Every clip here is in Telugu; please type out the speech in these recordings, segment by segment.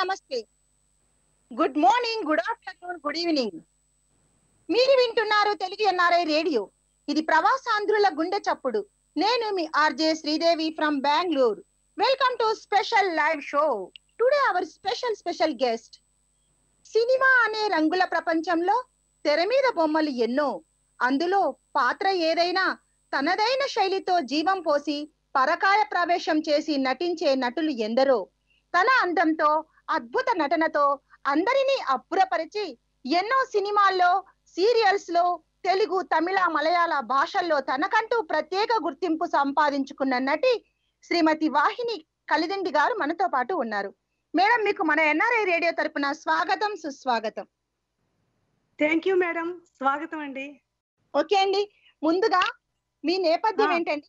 నమస్తే good morning good afternoon good evening మీరు వింటున్నారు తెలుగు ఎన్ఆర్ఐ రేడియో ఇది ప్రవాసాంధ్రుల గుండె చప్పుడు నేను మీ RJ Sridevi from Bengaluru welcome to special live show today our special special guest cinema అనే రంగుల ప్రపంచంలో తెర మీద బొమ్మలు ఎన్నో అందులో పాత్ర ఏదైనా తనదైన శైలితో జీవం పోసి పరకాయ ప్రవేశం చేసి నటించే నటులు ఎందరో తన అందంతో అద్భుత నటనతో అందరినీ అబ్బురపరిచి ఎన్నో సినిమాల్లో సీరియల్స్ లో తెలుగు తమిళ మలయాళ భాషల్లో తనకంటూ ప్రత్యేక గుర్తింపు సంపాదించుకున్న నటి శ్రీమతి వాహిని కలిదిండి గారు మనతో పాటు ఉన్నారు మేడం మీకు మన ఎన్ఆర్ఐ రేడియో తరపున స్వాగతం సుస్వాగతం థ్యాంక్ యూ మేడం స్వాగతం అండి ఓకే అండి ముందుగా మీ నేపథ్యం ఆ. ఏంటండి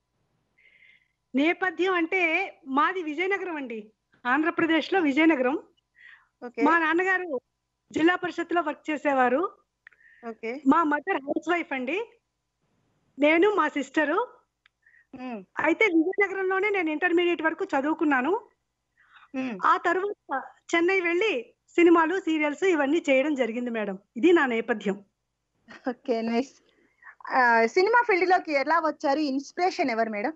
నేపథ్యం అంటే మాది విజయనగరం అండి ఆంధ్రప్రదేశ్ లో విజయనగరం ఓకే మా నాన్నగారు జిల్లా పరిషత్ లో వర్క్ చేసేవారు ఓకే మా మదర్ హౌస్ వైఫ్ అండి నేను మా సిస్టరు ఉమ్, అయితే విజయనగరంలోనే నేను ఇంటర్మీడియట్ వరకు చదువుకున్నాను ఉమ్. ఆ తర్వాత చెన్నై వెళ్ళి సినిమాలు సీరియల్స్ ఇవన్నీ చేయడం జరిగింది మేడం ఇది నా నేపథ్యం ఓకే నైస్ సినిమా ఫీల్డ్ లోకి ఎలా వచ్చారు ఇన్స్పిరేషన్ ఎవరు మేడం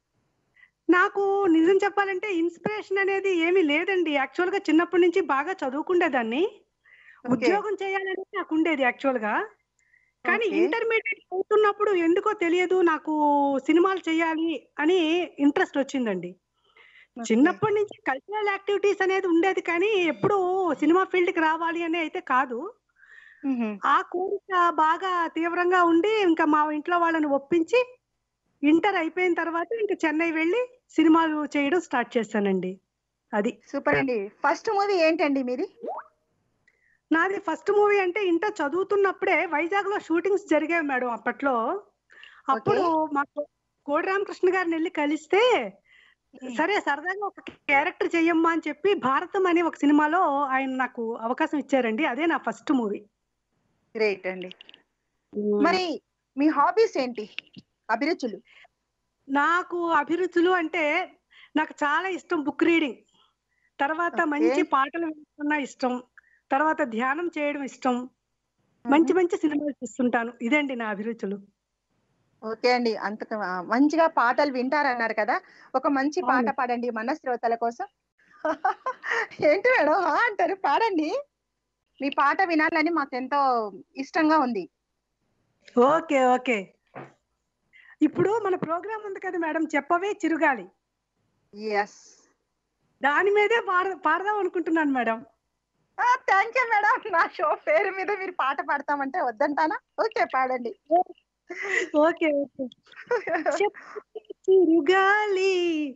నాకు నిజం చెప్పాలంటే ఇన్స్పిరేషన్ అనేది ఏమీ లేదండి యాక్చువల్ గా చిన్నప్పటి నుంచి బాగా చదువుకుండేదాన్ని Okay. ఉద్యోగం చేయాలని నాకు ఉండేది యాక్చువల్ గా కానీ Okay. ఇంటర్మీడియట్ చదువుతున్నప్పుడు ఎందుకో తెలియదు నాకు సినిమాలు చేయాలి అని ఇంట్రెస్ట్ వచ్చిందండి Okay. చిన్నప్పటి నుంచి కల్చరల్ యాక్టివిటీస్ అనేది ఉండేది కానీ ఎప్పుడు సినిమా ఫీల్డ్ కి రావాలి అని అయితే కాదు మ్హూ. ఆ కోరిక బాగా తీవ్రంగా ఉండి ఇంకా మా ఇంట్లో వాళ్ళని ఒప్పించి ఇంటర్ అయిపోయిన తర్వాత ఇంకా చెన్నై వెళ్ళి సినిమాలు చేయడం స్టార్ట్ చేశానండి అది సూపర్ అండి ఫస్ట్ మూవీ ఏంటండి మీది నాది ఫస్ట్ మూవీ అంటే ఇంటర్ చదువుతున్నప్పుడే వైజాగ్ లో షూటింగ్స్ జరిగాయి మేడం అప్పట్లో అప్పుడు మాకు కోడి రామకృష్ణ గారిని వెళ్ళి కలిస్తే సరే సరదాగా ఒక క్యారెక్టర్ చెయ్యమ్మా అని చెప్పి భారతం అనే ఒక సినిమాలో ఆయన నాకు అవకాశం ఇచ్చారండి అదే నా ఫస్ట్ మూవీ గ్రేట్ అండి మరి మీ హాబీస్ ఏంటి అభిరుచులు నాకు అభిరుచులు అంటే నాకు చాలా ఇష్టం బుక్ రీడింగ్ తర్వాత Okay. మంచి పాటలు వినడం ఇష్టం తర్వాత ధ్యానం చేయడం ఇష్టం మంచి మంచి సినిమాలు చూస్తుంటాను ఇదండి నా అభిరుచులు ఓకే అండి అంత మంచిగా పాటలు వింటారన్నారు కదా ఒక మంచి పాట అవును. పాడండి మన శ్రోతల కోసం ఏంటి మేడం ఆ అంటారు పాడండి మీ పాట వినాలని మాకు ఎంతో ఇష్టంగా ఉంది ఓకే ఓకే ఇప్పుడు మన ప్రోగ్రామ్ ఉంది కదా మేడం చెప్పవే చిరుగాలి ఎస్ దాని మీదే పాడ పాడదాం అనుకుంటున్నాను మేడం థ్యాంక్ యూ మేడం నా షో పేరు మీద మీరు పాట పాడతామంటే వద్దంటానా ఓకే పాడండి ఓకే ఓకే చెప్పవే చిరుగాలి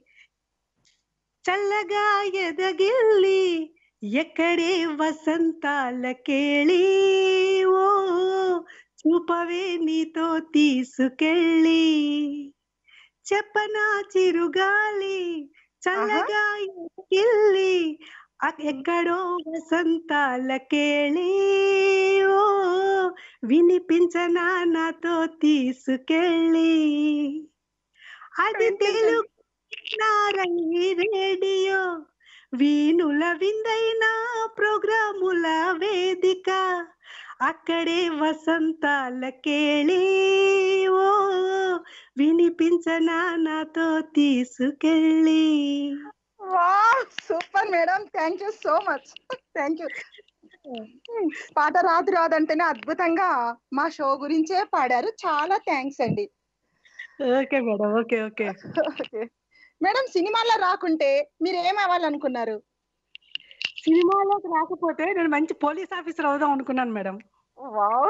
చల్లగా ఎదగిల్లి ఎక్కడే వసంతాల కేళి ఓ చూపవే నీతో తీసుకెళ్ళి చెప్పనా చిరుగాలి చల్లగా ఎదగిల్లి అ- ఎక్కడో వసంతాల కేళి ఓ వినిపించనా నాతో తీసుకెళ్ళి అది తెలుగు నారై రేడియో వీణుల విందైన ప్రోగ్రాముల వేదిక అక్కడే వసంతాల కేళి ఓ వినిపించనా నాతో తీసుకెళ్ళి వా super madam thank you so much thank you పాట రాదు రాదంటేనే అద్భుతంగా మా షో గురించే పాడారు చాలా థ్యాంక్స్ అండి okay madam okay okay okay madam సినిమాల్లో రాకుంటే మీరు ఏం అవ్వాలనుకున్నారు సినిమాలోకి రాకపోతే నేను మంచి పోలీస్ ఆఫీసర్ అవుదాం అనుకున్నాను మేడం వావ్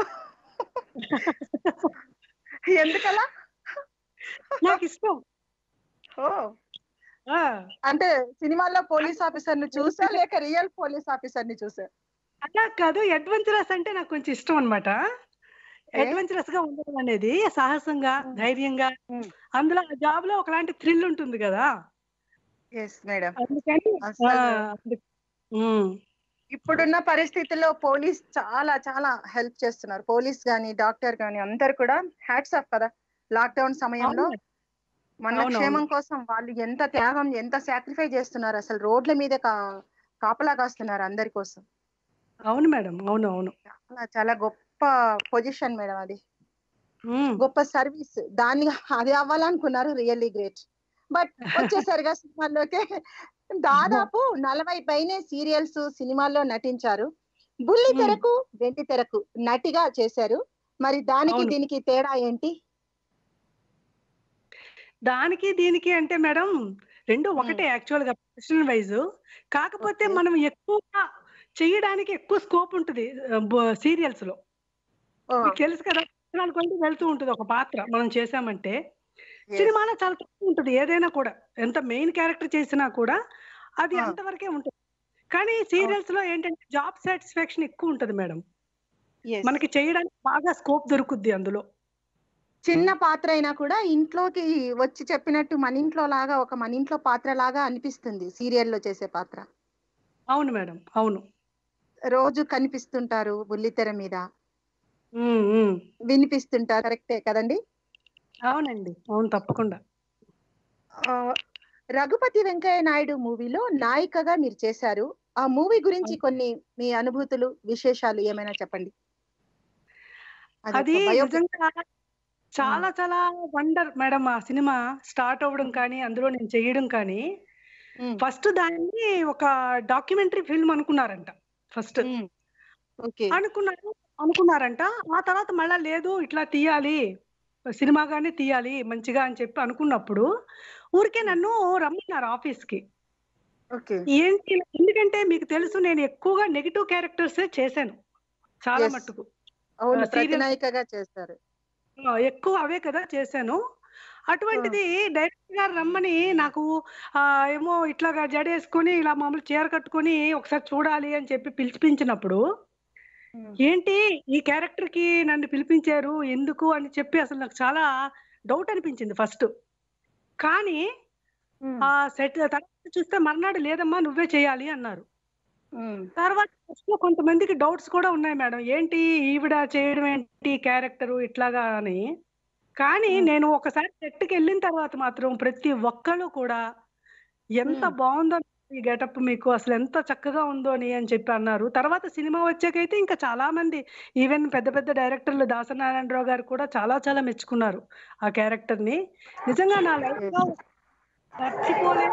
ఎందుకలా నాకు ఇష్టం ఓ ఆ, అంటే సినిమాల్లో పోలీస్ ఆఫీసర్ ని చూసా లేక రియల్ పోలీస్ ఆఫీసర్ ని చూసా అలా కాదు అడ్వెంచరస్ అంటే నాకు కొంచెం ఇష్టం అనమాట అడ్వెంచరస్ గా ఉండడం అనేది సాహసంగా Hmm. ధైర్యంగా Hmm. అందులో ఆ జాబ్ లో ఒకలాంటి థ్రిల్ ఉంటుంది కదా ఎస్ మేడం అందుకని అసలు ఆ, అందు- ఉమ్, ఇప్పుడున్న పరిస్థితుల్లో పోలీస్ చాలా చాలా హెల్ప్ చేస్తున్నారు పోలీస్ గాని డాక్టర్ గాని అందరు కూడా హ్యాట్స్ ఆఫ్ కదా లాక్డౌన్ సమయంలో అవును. మన అవునవును. క్షేమం కోసం వాళ్ళు ఎంత త్యాగం ఎంత సాక్రిఫై చేస్తున్నారు అసలు రోడ్ల మీద కా- కాపలా కాస్తున్నారు అందరి కోసం అవును మేడం అవును అవును చాలా చాలా గొప్ప పొజిషన్ మేడం అది ఉమ్, గొప్ప సర్వీస్ దాన్ని అది అవ్వాలనుకున్నారు రియల్లీ గ్రేట్ బట్ వచ్చేసరిగా సినిమాల్లోకి దాదాపు నలభై పైనే సీరియల్స్ సినిమాల్లో నటించారు బుల్లి Hmm. తెరకు వెండి తెరకు నటిగా చేశారు మరి దానికి అవును. దీనికి తేడా ఏంటి దానికి దీనికి అంటే మేడం రెండు ఒకటే యాక్చువల్ గా ప్రొఫెషనల్ వైజ్ కాకపోతే Okay. మనం ఎక్కువగా చేయడానికి ఎక్కువ స్కోప్ ఉంటుంది సీరియల్స్ లో ఓ, మీకు తెలుసు కదా అనుకుంటే వెళ్తూ ఉంటుంది ఒక పాత్ర మనం చేసామంటే yes. సినిమాలో చాలా తక్కువ ఉంటుంది ఏదైనా కూడా ఎంత మెయిన్ క్యారెక్టర్ చేసినా కూడా అది ఆ. అంతవరకే ఉంటుంది కానీ సీరియల్స్ లో ఏంటంటే జాబ్ సాటిస్ఫాక్షన్ ఎక్కువ ఉంటుంది మేడం Yes. మనకి చేయడానికి బాగా స్కోప్ దొరుకుద్ది అందులో చిన్న పాత్ర అయినా కూడా ఇంట్లోకి వచ్చి చెప్పినట్టు మన ఇంట్లో లాగా ఒక మన ఇంట్లో పాత్ర లాగా అనిపిస్తుంది సీరియల్లో చేసే పాత్ర అవును మేడం అవును రోజు కనిపిస్తుంటారు బుల్లితెర మీద ఉమ్, ఉమ్. వినిపిస్తుంటారు కరెక్టే కదండి అవునండి అవును తప్పకుండా ఆ, రఘుపతి వెంకయ్య నాయుడు మూవీలో నాయికగా మీరు చేశారు ఆ మూవీ గురించి కొన్ని మీ అనుభూతులు విశేషాలు ఏమైనా చెప్పండి అది అది ఒక biopic. నిజంగా చాలా చాలా వండర్ మేడం ఆ సినిమా స్టార్ట్ అవ్వడం కానీ అందులో నేను చేయడం కానీ ఉమ్, ఫస్ట్ దాన్ని ఒక డాక్యుమెంటరీ ఫిల్మ్ అనుకున్నారంట ఫస్ట్ ఉమ్, ఓకే అనుకున్నారు అనుకున్నారంట ఆ తర్వాత మళ్ళా లేదు ఇట్లా తీయాలి సినిమాగానే తీయాలి మంచిగా అని చెప్పి అనుకున్నప్పుడు ఊరికే నన్ను రమ్మన్నారు ఆఫీస్ కి ఓకే ఏంటి ఎందుకంటే మీకు తెలుసు నేను ఎక్కువగా నెగిటివ్ క్యారెక్టర్స్ చేశాను చాలా Yes. మట్టుకు అవును ఆ, serial- ప్రతినాయికగా చేస్తారు ఆ, ఎక్కువ అవే కదా చేశాను అటువంటిది డైరెక్టర్ గారు రమ్మని నాకు ఆ ఏమో ఇట్లాగా జడేసుకొని ఇలా మామూలు చీర కట్టుకొని ఒకసారి చూడాలి అని చెప్పి పిలిపించినప్పుడు ఉమ్, ఏంటి ఈ క్యారెక్టర్ కి నన్ను పిలిపించారు ఎందుకు అని చెప్పి అసలు నాకు చాలా డౌట్ అనిపించింది ఫస్ట్ కానీ ఉమ్, ఆ సెట్ తర్వాత చూస్తే మర్నాడు లేదమ్మా నువ్వే చేయాలి అన్నారు ఉమ్, తర్వాత first లో కొంతమందికి డౌట్స్ కూడా ఉన్నాయి మేడం ఏంటి ఈవిడ చేయడం ఏంటి క్యారెక్టర్ ఇట్లాగా అని కానీ Hmm. నేను ఒకసారి సెట్కి వెళ్ళిన తర్వాత మాత్రం ప్రతి ఒక్కళ్ళు కూడా ఎంత Hmm. బాగుందో ఈ గెటప్ మీకు అసలు ఎంత చక్కగా ఉందో అని అని చెప్పి అన్నారు తర్వాత సినిమా వచ్చాకైతే ఇంకా చాలా మంది ఈవెన్ పెద్ద పెద్ద డైరెక్టర్లు దాసనారాయణరావు గారు కూడా చాలా చాలా మెచ్చుకున్నారు ఆ క్యారెక్టర్ ని నిజంగా నా లైఫ్ లో మర్చిపోలే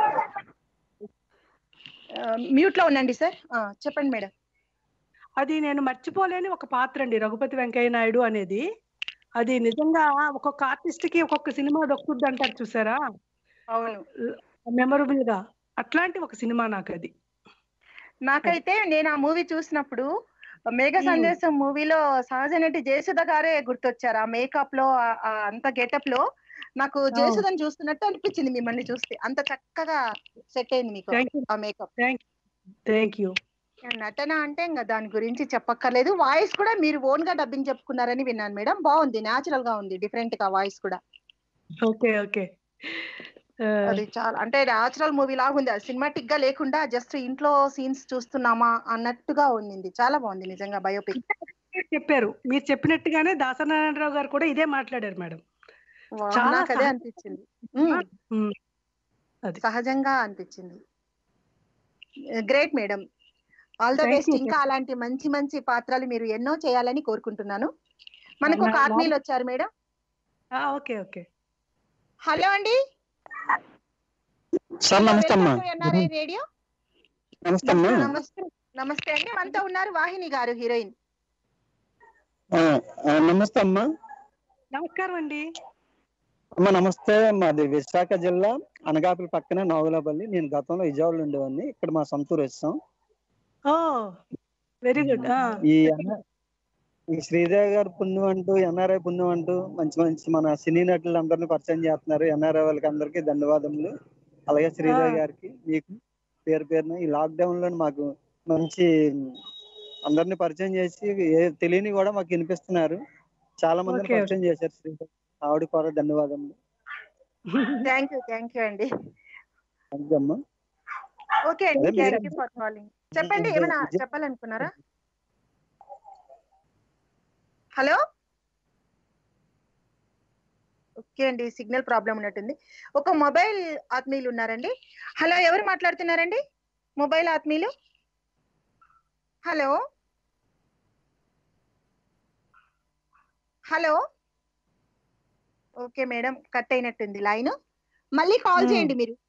మ్యూట్ లో ఉండండి సార్ ఆ, చెప్పండి మేడం అది నేను మర్చిపోలేని ఒక పాత్ర అండి రఘుపతి వెంకయ్య నాయుడు అనేది అది నిజంగా ఒక్కొక్క ఆర్టిస్ట్ కి ఒక్కొక్క సినిమా దొక్కుద్ది అంటారు చూసారా అవును మెమరబుల్ గా అట్లాంటి ఒక సినిమా నాకు అది నాకైతే నేను ఆ మూవీ చూసినప్పుడు మేఘ Hmm. సందేశం మూవీలో సహజ నటి జయసుధ గారే గుర్తొచ్చారు ఆ మేకప్ లో ఆ- ఆ అంత గెటప్ లో నాకు జయసుధని చూస్తున్నట్టు అనిపించింది మిమ్మల్ని చూస్తే అంత చక్కగా సెట్ అయింది మీకు థ్యాంక్ యూ ఆ మేకప్ థ్యాంక్ థ్యాంక్ యూ నటన అంటే ఇంకా దాని గురించి చెప్పక్కర్లేదు వాయిస్ కూడా మీరు ఓన్ గా డబ్బింగ్ చెప్పుకున్నారని విన్నాను మేడం బాగుంది న్యాచురల్ గా ఉంది డిఫరెంట్ గా వాయిస్ కూడా ఓకే ఓకే అది చాలా అంటే న్యాచురల్ మూవీ లాగా ఉంది సినిమాటిక్ గా లేకుండా జస్ట్ ఇంట్లో సీన్స్ చూస్తున్నామా అన్నట్టుగా ఉంది చాలా బాగుంది నిజంగా బయోపిక్ చెప్పారు మీరు చెప్పినట్టుగానే దాసనారాయణరావు గారు కూడా ఇదే మాట్లాడారు మేడం చాలా నాకు అదే సహజ- అనిపించింది ఉమ్, అది. సహజంగా అనిపించింది great madam all the Thank best you, ఇంకా అలాంటి మంచి మంచి పాత్రలు మీరు ఎన్నో చేయాలని కోరుకుంటున్నాను మనకు ఒక నా- ఆత్మీయులు వచ్చారు మేడం ఆ, ఓకే ఓకే హలో అండి సార్ నమస్తే అమ్మా ఎన్ఆర్ఐ రేడియో నమస్తే అమ్మా నమస్తే నమస్తే అండి మనతో ఉన్నారు వాహిని గారు హీరోయిన్ ఆ, ఆ, నమస్తే అమ్మా నమస్కారం అండి అమ్మా నమస్తే మాది విశాఖ జిల్లా అనకాపల్లి పక్కన నాగులాపల్లి నేను గతంలో విజయవాడలో ఉండేవాడిని ఇక్కడ మా సొంతూరు వచ్చాం ఓ వెరీ గుడ్ ఈ అన్న- ఈ శ్రీదేవి గారి పుణ్యం అంటూ ఎన్ఆర్ఐ పుణ్యం అంటూ మంచి మంచి మన సినీ నటులందరినీ పరిచయం చేస్తున్నారు ఎన్ఆర్ఐ వాళ్ళకి అందరికీ ధన్యవాదములు అలాగే శ్రీదేవి ఆ. గారికి మీకు పేరు పేరున ఈ లాక్డౌన్ లో మాకు మంచి అందరిని పరిచయం చేసి ఏ తెలియని కూడా మాకు వినిపిస్తున్నారు చాలా మందిని Okay. పరిచయం చేశారు శ్రీదేవి ఆవిడ కూడా ధన్యవాదములు థ్యాంక్ యూ థ్యాంక్ యూ అండి థ్యాంక్ యూ అమ్మా ఓకే అండి అదే మీరు- థ్యాంక్ యూ ఫర్ కాలింగ్ చెప్పండి విజయ్- ఏమైనా విజయ్- చెప్పాలనుకున్నారా హలో ఓకే అండి సిగ్నల్ ప్రాబ్లం ఉన్నట్టుంది ఒక మొబైల్ ఆత్మీయులు ఉన్నారండి హలో ఎవరు మాట్లాడుతున్నారండి మొబైల్ ఆత్మీయులు hello hello okay madam cut అయినట్టుంది లైన్ మళ్ళీ కాల్ Hmm. చేయండి మీరు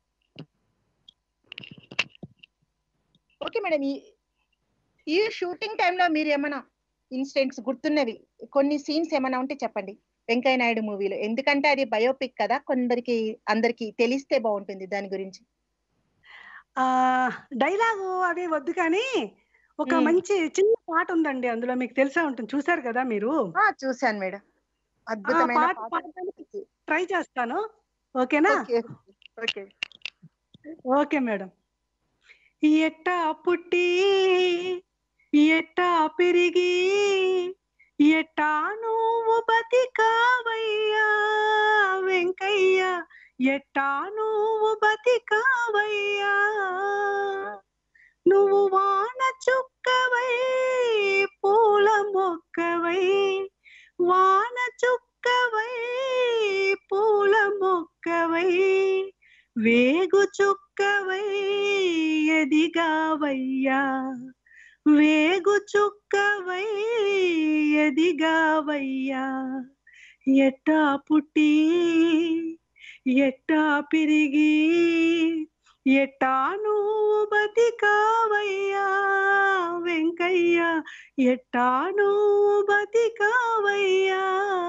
ఓకే మేడం ఈ ఈ షూటింగ్ టైంలో మీరు ఏమైనా ఇన్సిడెంట్స్ గుర్తున్నవి కొన్ని సీన్స్ ఏమైనా ఉంటే చెప్పండి వెంకయ్య నాయుడు మూవీలో ఎందుకంటే అది బయోపిక్ కదా కొందరికి అందరికి తెలిస్తే బాగుంటుంది దాని గురించి ఆ డైలాగు అవి వద్దు కానీ ఒక మ్మ్. మంచి చిన్న పాట ఉందండి అందులో మీకు తెలిసే ఉంటుంది చూసారు కదా మీరు ఆ చూశాను మేడం అద్భుతమైన పాట పాట. పాడడానికి ట్రై చేస్తాను ఓకేనా ఓకే ఓకే ఓకే మేడం ఎట్టా పుట్టి ఎట్టా పెరిగి ఎట్టా నువ్వు బతికావయ్యా వెంకయ్య ఎట్టా నువ్వు బతికావయ్యా నువ్వు వాన చుక్కవై పూల మొక్కవై వాన చుక్కవై పూల మొక్కవై వేగు చుక్కవై ఎదిగావయ్యా వేగు చుక్కవై ఎదిగావయ్యా ఎట్టా పుట్టి ఎట్టా పెరిగి ఎట్టా నువ్వు బతికావయ్యా వెంకయ్య ఎట్టా నువ్వు బతికావయ్యా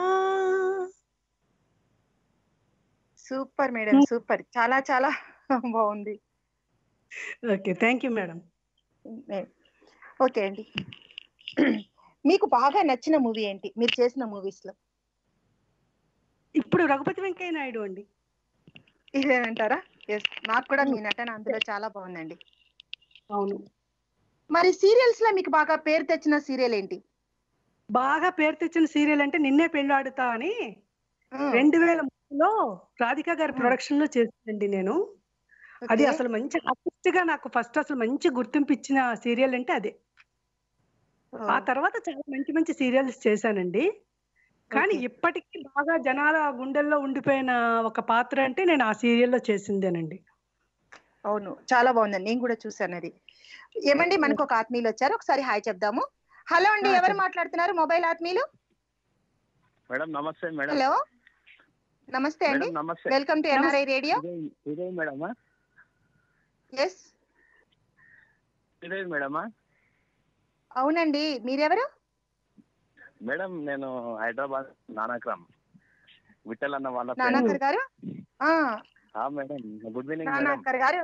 సూపర్ మేడం సూపర్ చాలా చాలా బాగుంది ఓకే థ్యాంక్ యూ మేడం మే- ఓకే అండి మీకు బాగా నచ్చిన మూవీ ఏంటి మీరు చేసిన మూవీస్ లో ఇప్పుడు రఘుపతి వెంకయ్య నాయుడు అండి ఇదేనంటారా ఎస్ నాకు కూడా మీ నటన అందులో చాలా బాగుందండి అవును మరి సీరియల్స్ లో మీకు బాగా పేరు తెచ్చిన సీరియల్ ఏంటి బాగా పేరు తెచ్చిన సీరియల్ అంటే నిన్నే పెళ్ళాడుతా అని ఉమ్, రెండు వేల మూడులో రాధిక గారి Hmm. ప్రొడక్షన్ లో చేసిందండి నేను అది ఓకే. అసలు మంచి ఆర్టిస్ట్ గా నాకు ఫస్ట్ అసలు మంచి గుర్తింపు ఇచ్చిన సీరియల్ అంటే అదే ఓ, ఆ తర్వాత చాలా మంచి మంచి సీరియల్స్ చేశానండి కానీ ఓకే. ఇప్పటికీ బాగా జనాల గుండెల్లో ఉండిపోయిన ఒక పాత్ర అంటే నేను ఆ సీరియల్లో చేసిందేనండి అవును చాలా బాగుందండి నేను కూడా చూసాను అది ఏమండి మనకు ఒక ఆత్మీయులు వచ్చారు ఒకసారి హాయ్ చెప్దాము హలో అండి ఆ, ఎవరు చెప్పండి. మాట్లాడుతున్నారు మొబైల్ ఆత్మీయులు మేడం నమస్తే మేడం హలో నమస్తే అండి మేడం నమస్తే welcome to NRI radio Sridevi Sridevi మేడమా ఎస్ శ్రీదేవి మేడమా అవునండి మీరెవరు మేడం నేను హైదరాబాద్ నానాక్రామ్ విఠల్ అన్న వాళ్ళ friend. నానాకర్ గారు ఆ ఆ madam good evening madam Nanakar garu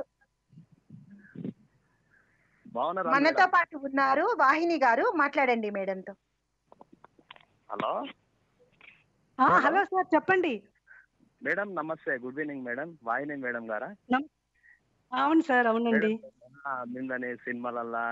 బాగున్నారా మనతో మేడం? పాటు ఉన్నారు వాహిని గారు మాట్లాడండి మేడంతో హలో ఆ, హలో సార్ చెప్పండి మేడం నమస్తే good evening madam Vahini madam గారా అవును సార్ అవునండి ఆ, మిమ్మల్ని సినిమాలల్లా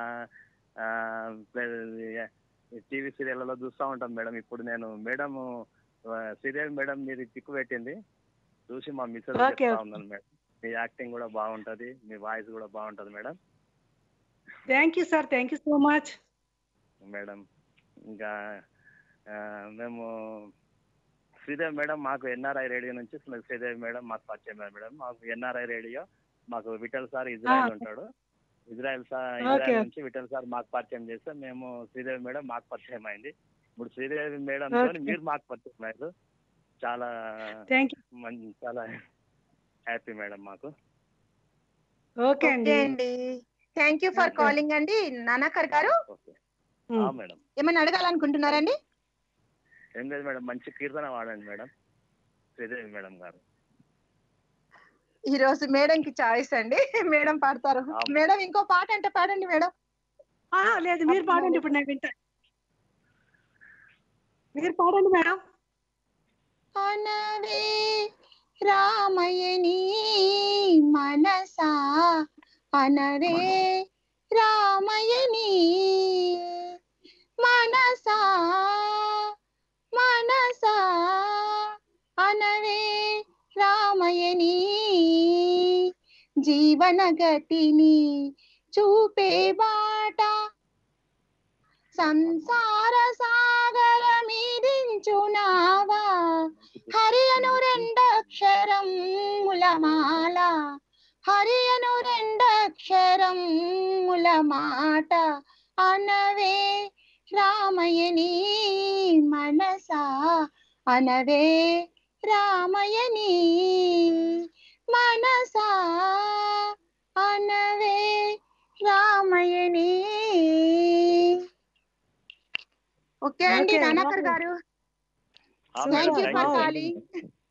టీవీ సీరియల్లో చూస్తూ ఉంటాం మేడం ఇప్పుడు నేను మేడం సీరియల్ మేడం మీరు చిక్కు పెట్టింది చూసి మా మిస్సెస్ Okay, చెప్తా okay. ఉన్నాను మేడం మీ యాక్టింగ్ కూడా బాగుంటది మీ వాయిస్ కూడా బాగుంటది madam thank you sir thank you so much madam ఇంకా ఆ, మేము శ్రీదేవి మేడం మాకు ఎన్ఆర్ఐ రేడియో నుంచి శ్రీదేవి మేడం మాకు పరిచయం అయ్యారు మేడం మాకు ఎన్ఆర్ఐ రేడియో మాకు విఠల్ సార్ ఇజ్రాయెల్ ఉంటాడు ఇజ్రాయెల్ సార్ Okay. ఇజ్రాయెల్ నుంచి విఠల్ సార్ మాకు పరిచయం చేస్తే మేము శ్రీదేవి మేడం మాకు పరిచయం అయింది ఇప్పుడు శ్రీదేవి మేడం తోని Okay. మీరు మాకు పరిచయం అయ్యారు చాలా థ్యాంక్ యూ మంచి చాలా హ్యాపీ మేడం మాకు ఓకే ఓకే అండి అండి thank you for Okay. Calling అండి నానాకర్ గారు ఓకే ఉమ్. మేడం ఏమైనా అడగాలనుకుంటున్నారండి ఏం లేదు మేడం మంచి కీర్తన వాడండి మేడం శ్రీదేవి మేడం గారు ఈ రోజు మేడం కి చాయిస్ అండి మేడం పాడతారు ఆ. మేడం ఇంకో పాట అంటే పాడండి మేడం ఆ, లేదు మీరు పాడండి ఇప్పుడు నేను వింటా మీరు పాడండి మేడం అనవే రామయని మనసా అనవే రామయని మనసా మనసా అనవే రామయని జీవన గతిని చూపే బాట సంసార సాగర మీదించునావా హరి అను రెండక్షరం ములమాల హరి అను రెండక్షరం ముల మాట అనవే రామయని మనసా అనవే రామయని మనసా అనవే రామయని ఓకే అండి Okay, నానాకర్ wow. గారు ఆ thank you madam, for thank you. Calling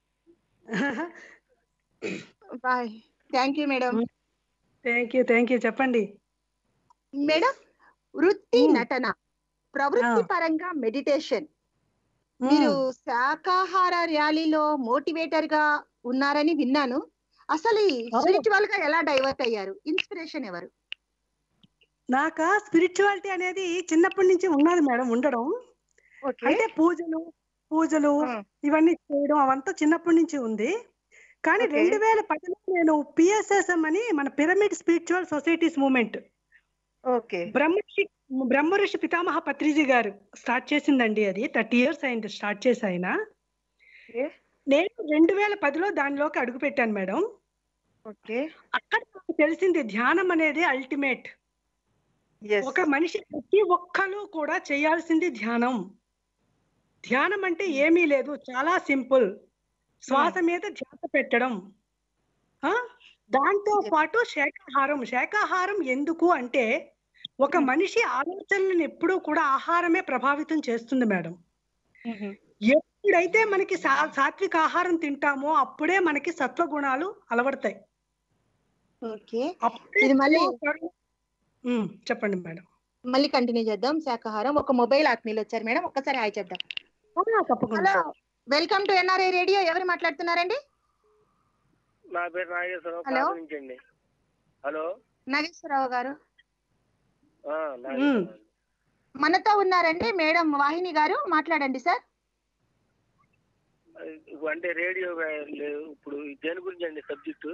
bye thank you madam thank you thank you చెప్పండి మేడం వృత్తి Hmm. నటన ప్రవృత్తి Ah. పరంగా మెడిటేషన్ మ్మ్. మీరు శాకాహార ర్యాలీలో మోటివేటర్ గా ఉన్నారని విన్నాను అసలు స్పిరిచువల్ గా ఎలా డైవర్ట్ అయ్యారు ఇన్స్పిరేషన్ ఎవరు నాకు స్పిరిచువాలిటీ అనేది చిన్నప్పటి నుంచి ఉన్నది మేడం ఉండడం అయితే పూజలు పూజలు ఇవన్నీ చేయడం అవంతా చిన్నప్పటి నుంచి ఉంది కానీ Okay. రెండు వేల పదిలో నేను పిఎస్ఎస్ఎం అని మన pyramid spiritual societies movement okay Brahmarshi Brahmarshi పితామహ పత్రిజీ గారు స్టార్ట్ చేసిందండి అది థర్టీ ఇయర్స్ అయింది స్టార్ట్ చేసి ఆయన Okay. నేను రెండు వేల పదిలో దానిలోకి అడుగు పెట్టాను మేడం ఓకే అక్కడ నాకు తెలిసింది ధ్యానం అనేది అల్టిమేట్ ఒక మనిషి ప్రతి ఒక్కరు కూడా చేయాల్సింది ధ్యానం ధ్యానం అంటే ఏమీ లేదు చాలా సింపుల్ శ్వాస మీద ధ్యాస పెట్టడం ఆ దాంతో పాటు శాకాహారం శాకాహారం ఎందుకు అంటే ఒక మనిషి ఆలోచనలను ఎప్పుడూ కూడా ఆహారమే ప్రభావితం చేస్తుంది మేడం ఎప్పుడైతే మనకి సా- సాత్విక ఆహారం తింటామో అప్పుడే మనకి సత్వ గుణాలు అలవడతాయి ఓకే అప్పుడే ఇది మళ్ళీ ఉమ్, చెప్పండి మేడం మళ్ళీ కంటిన్యూ చేద్దాం శాకాహారం ఒక మొబైల్ ఆత్మీయులు వచ్చారు మేడం ఒక్కసారి హాయ్ చెప్దాం ఆ, తప్పకుండా hello welcome to NRI radio ఎవరు మాట్లాడుతున్నారండి నా పేరు నాగేశ్వరరావు హలో. కాకినాడ నుంచి అండి హలో నాగేశ్వరరావు గారు ఆ, నాగేశ్వరరావు. మనతో ఉన్నారండి మేడం వాహిని గారు మాట్లాడండి సార్ అంటే రేడియో లేదు ఇప్పుడు దేని గురించి అండి సబ్జెక్టు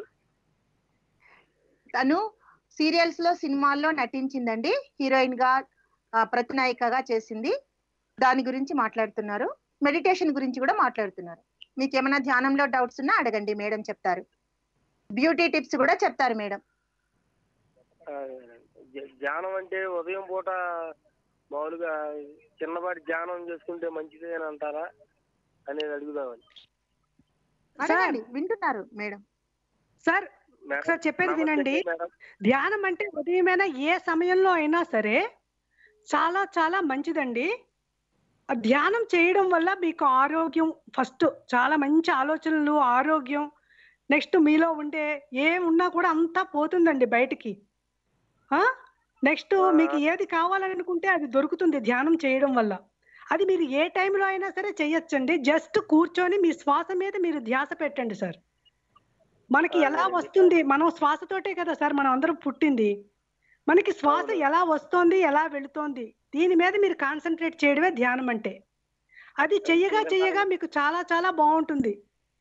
తను సీరియల్స్ లో సినిమాల్లో నటించిందండి హీరోయిన్ గా ఆ, ప్రతినాయికగా చేసింది దాని గురించి మాట్లాడుతున్నారు మెడిటేషన్ గురించి కూడా మాట్లాడుతున్నారు మీకు ఏమైనా ధ్యానంలో డౌట్స్ ఉన్నా అడగండి మేడం చెప్తారు బ్యూటీ టిప్స్ కూడా చెప్తారు మేడం ఆ, ధ్య- ధ్యానం అంటే ఉదయం పూట మామూలుగా చిన్నపాటి ధ్యానం చేసుకుంటే మంచిది అని అంటారా అనేది అడుగుదామని అడగండి వింటున్నారు మేడం సార్ మేడం, ఒకసారి చెప్పేది నమస్తే వినండి మేడం. ధ్యానం అంటే ఉదయమైనా ఏ సమయంలో అయినా సరే చాలా చాలా మంచిదండి ఆ ధ్యానం చేయడం వల్ల మీకు ఆరోగ్యం ఫస్ట్ చాలా మంచి ఆలోచనలు ఆరోగ్యం నెక్స్ట్ మీలో ఉండే ఏం ఉన్నా కూడా అంతా పోతుందండి బయటికి నెక్స్ట్ మీకు ఏది కావాలనుకుంటే అది దొరుకుతుంది ధ్యానం చేయడం వల్ల అది మీరు ఏ టైంలో అయినా సరే చేయొచ్చండి జస్ట్ కూర్చొని మీ శ్వాస మీద మీరు ధ్యాస పెట్టండి సార్ మనకి ఎలా వస్తుంది మనం శ్వాసతోటే కదా సార్ మనం అందరం పుట్టింది మనకి శ్వాస అవును. ఎలా వస్తోంది ఎలా వెళుతోంది దీని మీద మీరు కాన్సన్ట్రేట్ చేయడమే ధ్యానం అంటే అది చెయ్యగా చెయ్యగా మీకు చాలా చాలా బాగుంటుంది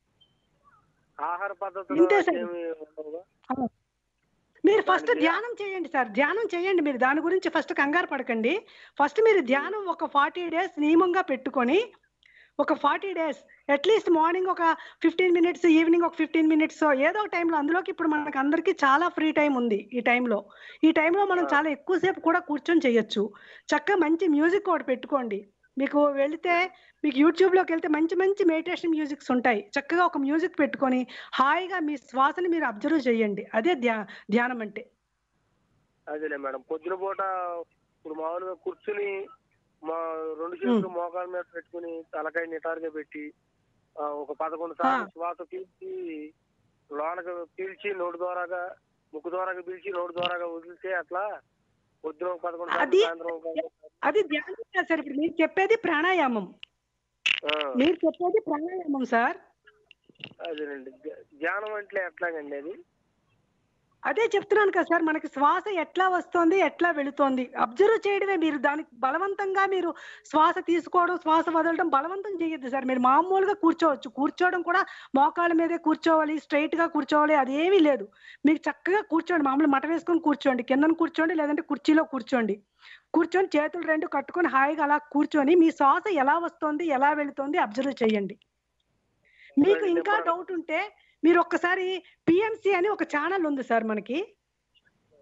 ఆహార పద్ధతులు ఇంతే సార్. ఏమి ఉండవుగా? మీరు ఫస్ట్ దాని మీద- ధ్యానం చేయండి సార్ ధ్యానం చేయండి మీరు దాని గురించి ఫస్ట్ కంగారు పడకండి ఫస్ట్ మీరు ధ్యానం ఒక ఫార్టీ డేస్ నియమంగా పెట్టుకొని ఒక ఫార్టీ డేస్ అట్లీస్ట్ మార్నింగ్ ఒక ఫిఫ్టీన్ మినిట్స్ ఈవినింగ్ ఒక ఫిఫ్టీన్ మినిట్స్ ఏదో ఒక టైంలో అందులోకి ఇప్పుడు మనకు అందరికీ చాలా ఫ్రీ టైం ఉంది ఈ టైంలో ఈ టైంలో మనం ఆ. చాలా ఎక్కువసేపు కూడా కూర్చొని చేయొచ్చు చక్కగా మంచి మ్యూజిక్ ఒకటి పెట్టుకోండి మీకు వెళితే మీకు యూట్యూబ్లోకి వెళ్తే మంచి మంచి మెడిటేషన్ మ్యూజిక్స్ ఉంటాయి చక్కగా ఒక మ్యూజిక్ పెట్టుకొని హాయిగా మీ శ్వాసని మీరు అబ్జర్వ్ చేయండి అదే ధ్యా ధ్యానం అంటే అదేలే మేడం పొద్దున పూట ఇప్పుడు మామూలుగా కూర్చుని మా రెండు చేతులు మోకాల మీద పెట్టుకుని తలకాయ నిటారుగా పెట్టి ఆ, ఒక పదకొండు సార్లు శ్వాస పీల్చి లోనకు పీల్చి నోటి ద్వారాగా ముక్కు ద్వారాగా పీల్చి నోటి ద్వారాగా వదిలితే అట్లా పొద్దున ఒక పదకొండు సార్లు అది- సాయంత్రం ఒక పదకొండు సార్లు. అది ధ్యానం కాదు సార్ ఇప్పుడు మీరు చెప్పేది ప్రాణాయామం ఆ, మీరు చెప్పేది ప్రాణాయామం సార్ అదేనండి ధ్య- ధ్యానం అంటే ఎట్లాగండి అది అదే చెప్తున్నాను కదా సార్ మనకి శ్వాస ఎట్లా వస్తోంది ఎట్లా వెళుతోంది అబ్జర్వ్ చేయడమే మీరు దానికి బలవంతంగా మీరు శ్వాస తీసుకోవడం శ్వాస వదలడం బలవంతం చేయొద్దు సార్ మీరు మామూలుగా కూర్చోవచ్చు కూర్చోవడం కూడా మోకాళ్ళ మీదే కూర్చోవాలి స్ట్రైట్ గా కూర్చోవాలి అది ఏమీ లేదు మీకు చక్కగా కూర్చోండి మామూలు మట వేసుకొని కూర్చోండి కిందన కూర్చోండి లేదంటే కుర్చీలో కూర్చోండి కూర్చొని చేతులు రెండు కట్టుకొని హాయిగా అలా కూర్చొని మీ శ్వాస ఎలా వస్తోంది ఎలా వెళుతోంది అబ్జర్వ్ చేయండి మీకు ఇంకా డౌట్ ఉంటే మీరు ఒక్కసారి పిఎంసి అని ఒక ఛానల్ ఉంది సార్ మనకి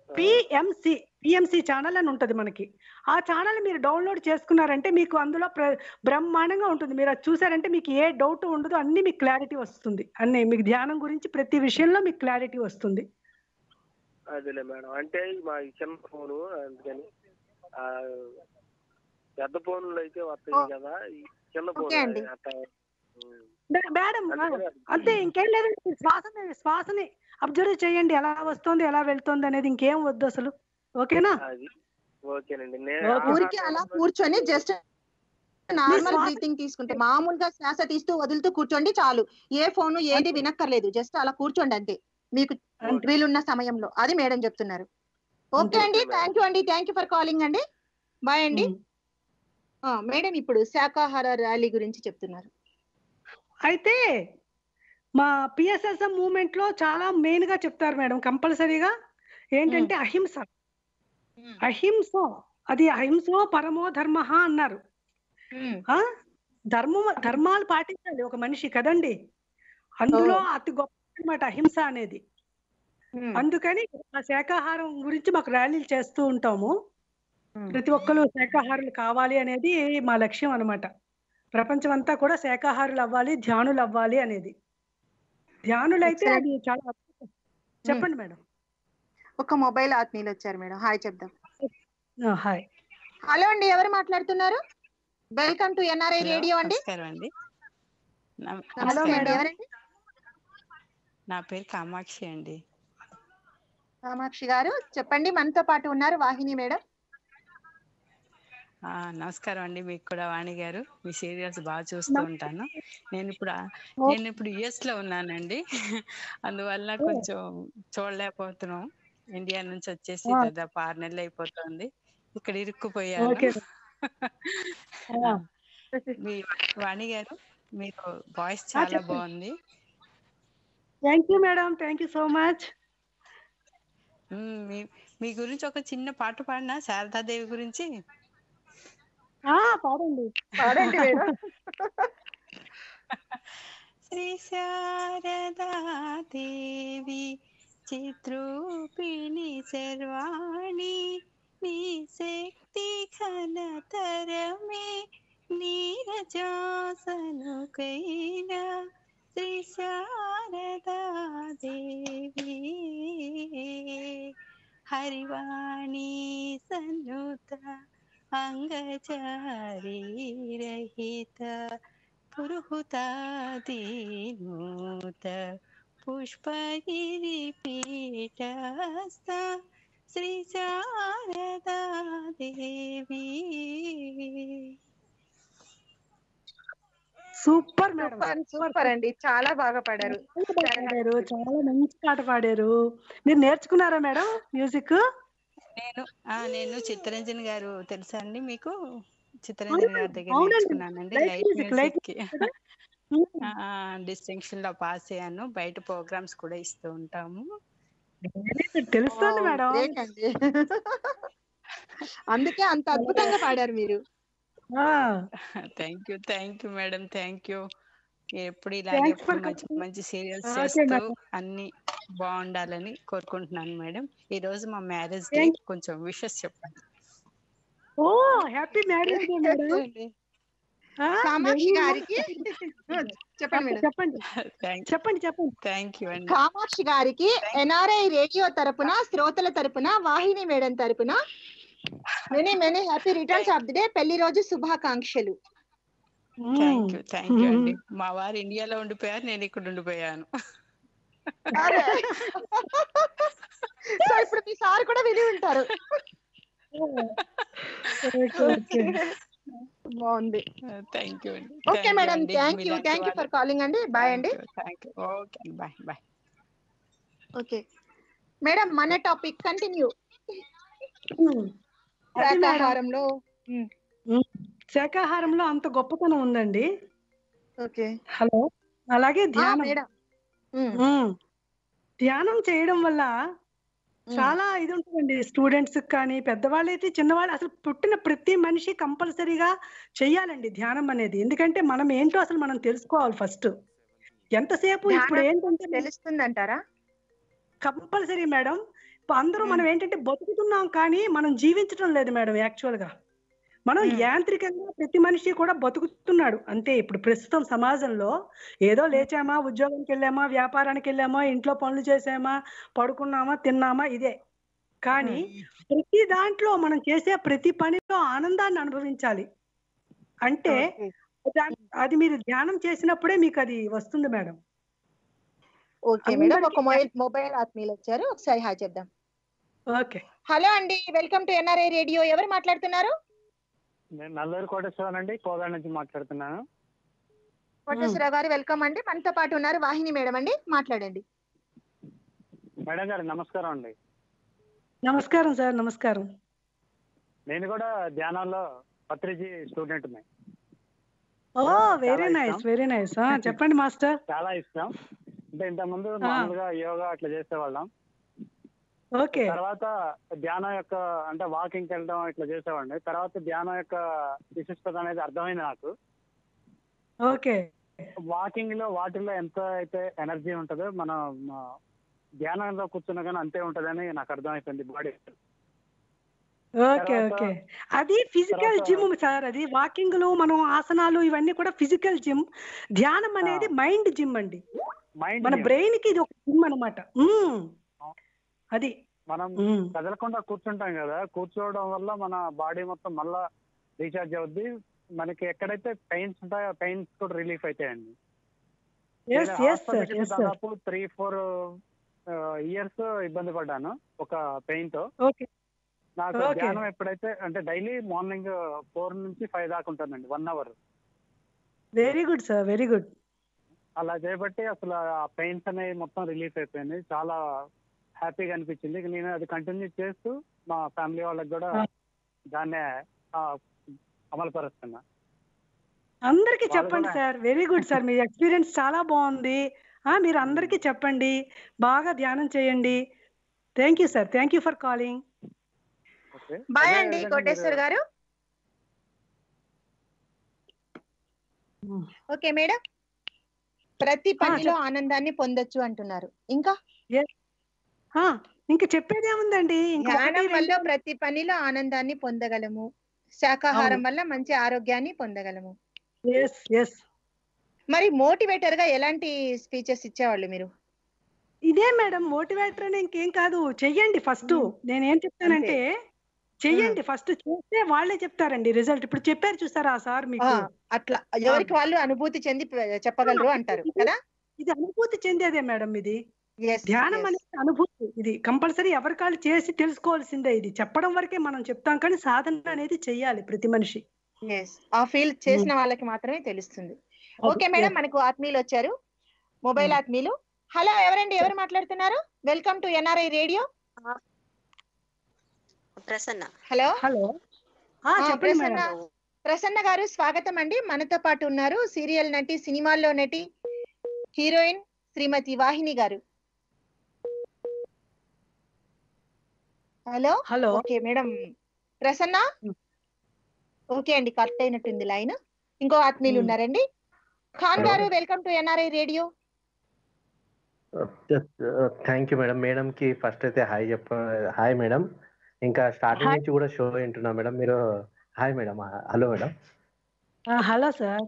పిఎంసి పిఎంసి ఛానల్ అని ఉంటుంది మనకి ఆ ఛానల్ మీరు డౌన్లోడ్ చేసుకున్నారంటే మీకు అందులో ప్ర- బ్రహ్మాండంగా ఉంటుంది మీరు అది చూసారంటే మీకు ఏ డౌట్ ఉండదు అన్ని మీకు క్లారిటీ వస్తుంది అన్ని మీకు ధ్యానం గురించి ప్రతి విషయంలో మీకు క్లారిటీ వస్తుంది అదేలే మేడం అంటే మా ఈ చిన్న ఫోను అందుకని ఆ, పెద్ద ఫోన్లు అయితే వస్తాయి ఓ. కదా ఈ చిన్న ఫోన్ ఓకే అండి. అట్లా ఉమ్. మే- మేడం ఆ, అందుకని అంతే ఇంకేం లేదండి శ్వాసని శ్వాసని అబ్జర్వ్ చేయండి ఎలా వస్తుంది ఎలా వెళ్తుంది అనేది ఇంకేం వద్దు అసలు ఓకేనా అది ఓకేనండి నేను ఓకే. ఊరికి అలా కూర్చొని జస్ట్ నార్మల్ శ్వాస- బ్రీతింగ్ తీసుకుంటే మామూలుగా శ్వాస తీస్తూ వదులుతూ కూర్చోండి చాలు ఏ ఫోన్ ఏది వినక్కర్లేదు జస్ట్ అలా కూర్చోండి అంతే మీకు అంతే. వీలున్న సమయంలో అది మేడం చెప్తున్నారు ఓకే అంతే. అండి మేడం. థ్యాంక్ యూ అండి థ్యాంక్ యూ ఫర్ కాలింగ్ అండి బాయ్ అండి ఉమ్. ఆ, మేడం ఇప్పుడు శాకాహార ర్యాలీ గురించి చెప్తున్నారు అయితే మా పిఎస్ఎస్ఎం మూమెంట్ లో చాలా మెయిన్ గా చెప్తారు మేడం కంపల్సరీగా ఏంటంటే అహింస అహింస అది అహింసో పరమో ధర్మ అన్నారు ఆ ధర్మం ధర్మాలు పాటించాలి ఒక మనిషి కదండి అందులో అతి గొప్ప అన్నమాట అహింస అనేది అందుకని ఆ శాకాహారం గురించి మాకు ర్యాలీలు చేస్తూ ఉంటాము ప్రతి ఒక్కరు శాకాహారులు కావాలి అనేది మా లక్ష్యం అన్నమాట ప్రపంచం అంతా కూడా శాకాహారులు అవ్వాలి ధ్యానులు అవ్వాలి అనేది ధ్యానులు అయితే Excellent. అది చాలా అద్భుతం. చెప్పండి మేడం ఒక మొబైల్ ఆత్మీయులు వచ్చారు మేడం హాయ్ చెప్దాం ఆ, హాయ్ హలో అండి ఎవరు మాట్లాడుతున్నారు welcome to NRI hello, radio అండి నమస్కారం అండి నమ- నమస్తే నమస్కారం అండి మేడం. ఎవరండి నా పేరు కామాక్షి అండి కామాక్షి గారు చెప్పండి మనతో పాటు ఉన్నారు వాహిని మేడం ఆ, నమస్కారం అండి మీకు కూడా వాణి గారు మీ సీరియల్స్ బాగా చూస్తూ ఉంటాను నేను ఇప్పుడు ఆ- ఓ. నేను ఇప్పుడు యుఎస్ లో ఉన్నానండి అందువల్ల కొంచెం చూడలేకపోతున్నాం ఇండియా నుంచి వచ్చేసి ఆ. దాదాపు ఆరు నెలలు అయిపోతుంది ఇక్కడ ఇరుక్కుపోయాను ఓకే ఆ. మీ వాణి గారు మీరు వాయిస్ చాలా చెప్పండి. బాగుంది thank you madam thank you so much hmm, మీ మీ గురించి ఒక చిన్న పాట పాడినా శారదాదేవి గురించి ఆ పాడండి పాడండి మేడం శ్రీ శారదా దేవి చిత్రూపిణి సర్వాణి నీ శక్తి ఘనతరమే నీరజాసనుకైనా శ్రీ శారదా దేవి హరివాణి సన్నుత అంగచారీ రహిత పురుహుతాదీనూత పుష్పగిరి పీఠస్థ Shri Sharada Devi super madam super super అండి చాలా బాగా పాడారు పాడారు చాలా మంచి పాట పాడారు మీరు నేర్చుకున్నారా మేడం మ్యూజిక్ నేను ఆ నేను చిత్తరంజన్ గారు తెలుసా అండి మీకు చిత్తరంజన్ గారి దగ్గర అవునండి. నేర్చుకున్నానండి Light light music, light music కి డిస్టింక్షన్ లో పాస్ అయ్యాను బయట ప్రోగ్రామ్స్ కూడా ఇస్తూ ఉంటాము తెలుస్తుంది మేడం Great అండి అందుకే అంత అద్భుతంగా పాడారు మీరు thank you thank you madam thank you ఎప్పుడు ఇలాగే Thanks for ఎప్పుడు మంచి coming. మంచి సీరియల్స్ Okay, చేస్తూ madam. అన్ని బాగుండాలని కోరుకుంటున్నాను మేడం ఈ రోజు మా మ్యారేజ్ డే Thank- కొంచెం విషెస్ చెప్పండి ఓ హ్యాపీ మ్యారేజ్ డే మేడం ఆ, కామాక్షి very గారికి nice. చెప్పండి మేడం చెప్పండి థ్యాంక్ చెప్పండి చెప్పండి థ్యాంక్ యూ అండి కామాక్షి గారికి ఎన్ఆర్ఐ రేడియో తరపున శ్రోతల తరపున వాహిని మేడం తరపున many many happy returns of the day పెళ్లి రోజు శుభాకాంక్షలు థ్యాంక్ యూ థ్యాంక్ యూ అండి మా వారు ఇండియాలో ఉండిపోయారు నేను ఇక్కడ ఉండిపోయాను అరే. సో ఇప్పుడు మీ సార్ కూడా విని ఉంటారు ఓకే ఓకే బాగుంది థ్యాంక్ యూ అండి okay madam thank you thank you for calling అండి బాయ్ అండి thank you okay bye bye okay madam మన టాపిక్ కంటిన్యూ అది మేడం. శాకాహారంలో శాకాహారంలో అంత గొప్పతనం ఉందండి ఓకే హలో అలాగే ధ్యానం మేడం ఉమ్, ఉమ్. ధ్యానం చేయడం వల్ల ఉమ్. చాలా ఇది ఉంటుందండి స్టూడెంట్స్ కానీ పెద్దవాళ్ళు అయితే చిన్నవాళ్ళు అసలు పుట్టిన ప్రతి మనిషి కంపల్సరీగా చెయ్యాలండి ధ్యానం అనేది ఎందుకంటే మనం ఏంటో అసలు మనం తెలుసుకోవాలి ఫస్ట్ ఎంతసేపు ఇప్పుడు ధ్యానం ఏంటంటే తెలుస్తుందంటారా కంపల్సరీ మేడం అందరూ మనం ఏంటంటే బతుకుతున్నాం కానీ మనం జీవించడం లేదు మేడం యాక్చువల్ గా మనం మ్మ్. యాంత్రికంగా ప్రతి మనిషి కూడా బతుకుతున్నాడు అంతే ఇప్పుడు ప్రస్తుతం సమాజంలో ఏదో లేచామా ఉద్యోగానికి వెళ్ళామా వ్యాపారానికి వెళ్ళామా ఇంట్లో పనులు చేసామా పడుకున్నామా తిన్నామా ఇదే కానీ ప్రతి దాంట్లో మనం చేసే ప్రతి పనిలో ఆనందాన్ని అనుభవించాలి అంటే దాన్- అది మీరు ధ్యానం చేసినప్పుడే మీకు అది వస్తుంది మేడం ఓకే మేడం ఒక అందరికీ మొబైల్ మొబైల్ ఆత్మీయులు వచ్చారు ఒకసారి హాయ్ చెప్దాం ఓకే హలో అండి వెల్కమ్ టు ఎన్ఆర్ఐ రేడియో ఎవరు మాట్లాడుతున్నారు నేను నల్లూరు కోటేశ్వరన్ అండి కోదాడ నుంచి మాట్లాడుతున్నాను కోటేశ్వరరావు గారు వెల్కమ్ అండి మనతో పాటు ఉన్నారు వాహిని మేడం అండి మాట్లాడండి మేడం గారు నమస్కారం అండి నమస్కారం సార్ నమస్కారం నేను కూడా ధ్యానంలో పత్రిజీ స్టూడెంట్ ఓ వెరీ చాలా నైస్ ఇష్టం. వెరీ నైస్ చెప్పండి మాస్టర్ చాలా ఇష్టం అంటే ఇంతకుముందు మామూలుగా యోగా అట్లా చేసేవాళ్ళం ఓకే తర్వాత ధ్యానం యొక్క అంటే వాకింగ్ వెళ్ళడం ఇట్లా చేసేవాడిని తర్వాత ధ్యానం యొక్క విశిష్టత అనేది అర్థమైంది నాకు ఓకే వాకింగ్ లో వాటిల్లో ఎంత అయితే ఎనర్జీ ఉంటుందో మన మన ధ్యానంలో కూర్చున్నా కానీ అంతే ఉంటదని నాకు అర్థమైపోయింది బాడీ ఓకే తర్వాత- ఓకే అది ఫిజికల్ తర్వాత- జిమ్ సార్ అది వాకింగ్లు మనం ఆసనాలు ఇవన్నీ కూడా ఫిజికల్ జిమ్ ధ్యానం అనేది మైండ్ జిమ్ అండి మైండ్ మన బ్రెయిన్ కి ఇది ఒక జిమ్ అనమాట అది మనం ఉమ్. కదలకుండా కూర్చుంటాం కదా కూర్చోవడం వల్ల మన బాడీ మొత్తం మళ్ళా రీఛార్జ్ అవుద్ది మనకి ఎక్కడైతే పెయిన్స్ ఉంటాయో పెయిన్స్ కూడా రిలీఫ్ అవుతాయండి ఎస్ నేను ఎస్ సార్ hospital కి ఎస్ సార్ దాదాపు త్రీ ఫోర్ ఇయర్స్ ఇబ్బంది పడ్డాను ఒక పెయిన్ తో ఓకే నాకు Okay. ధ్యానం ఎప్పుడైతే అంటే డైలీ మార్నింగ్ ఫోర్ నుంచి ఫైవ్ దాకా ఉంటుందండి one hour very good sir very good అలా చేయబట్టి అసలు ఆ పెయిన్స్ అనేవి మొత్తం రిలీఫ్ అయిపోయింది చాలా హ్యాపీగా అనిపించింది ఇక నేను అది కంటిన్యూ చేస్తూ మా ఫ్యామిలీ వాళ్ళకి కూడా Ah. దాన్నే ఆ, అమలుపరుస్తున్నా అందరికి వాళ్ళు చెప్పండి కూడా- సార్ వెరీ గుడ్ సార్ మీ ఎక్స్పీరియన్స్ చాలా బాగుంది ఆ మీరు అందరికీ చెప్పండి బాగా ధ్యానం చేయండి thank you sir thank you for calling okay bye అదే అండి విధంగా కోటేశ్వర్ మీరు- గారు ఓకే మేడం ప్రతి పనిలో ఆనందాన్ని పొందొచ్చు అంటున్నారు ఇంకా ఇంకా చెప్పేదేముందండి ఇంకా ధ్యానం వల్ల ప్రతి పనిలో ఆనందాన్ని పొందగలము శాకాహారం వల్ల మంచి ఆరోగ్యాన్ని పొందగలము ఎస్ ఎస్ మరి మోటివేటర్ గా ఎలాంటి స్పీచెస్ ఇచ్చేవాళ్ళు మీరు ఇదే మేడం మోటివేటర్ అని ఇంకేం కాదు చెయ్యండి ఫస్ట్ మ్మ్. నేనేం చెప్తానంటే చెయ్యండి ఫస్ట్ చేస్తే వాళ్ళే చెప్తారండి రిజల్ట్ ఇప్పుడు చెప్పారు చూసారా ఆ సార్ ఆ, మీకు అట్లా ఎవరికి వాళ్ళు అనుభూతి చెంది ప- చెప్పగలరు అంటారు కదా ఇది అనుభూతి చెందేదే మేడం ఇది Yes, ధ్యానం yes. అనేది అనుభూతి ఇది కంపల్సరీ ఎవరికాళ్ళు చేసి తెలుసుకోవాల్సిందే ఇది చెప్పడం వరకే మనం చెప్తాం కానీ సాధన అనేది చెయ్యాలి ప్రతి మనిషి Yes. ఆ ఫీల్ చేసిన వాళ్ళకి మాత్రమే తెలుస్తుంది ఓకే మేడం మనకు ఆత్మీయులు వచ్చారు మొబైల్ ఆత్మీయులు హలో ఎవరండి ఎవరు మాట్లాడుతున్నారు welcome to NRI radio Prasanna hello hello ఆ, చెప్పండి ప్రసన్న మేడం ప్రసన్న గారు స్వాగతం అండి మనతో పాటు ఉన్నారు సీరియల్ నటి సినిమాల్లో నటి హీరోయిన్ శ్రీమతి వాహిని గారు hello hello okay madam Prasanna Hmm. Okay అండి కరెక్ట్ అయినట్టుంది లైన్ ఇంకో ఆత్మీయులు Hmm. ఉన్నారండి ఖాన్ గారు welcome to NRI radio thank you madam madam కి ఫస్ట్ అయితే హాయ్ చెప్ప హాయ్ మేడం ఇంకా స్టార్టింగ్ Hi. నుంచి కూడా షో వింటున్నా మేడం మీరు hi madam hello madam hello sir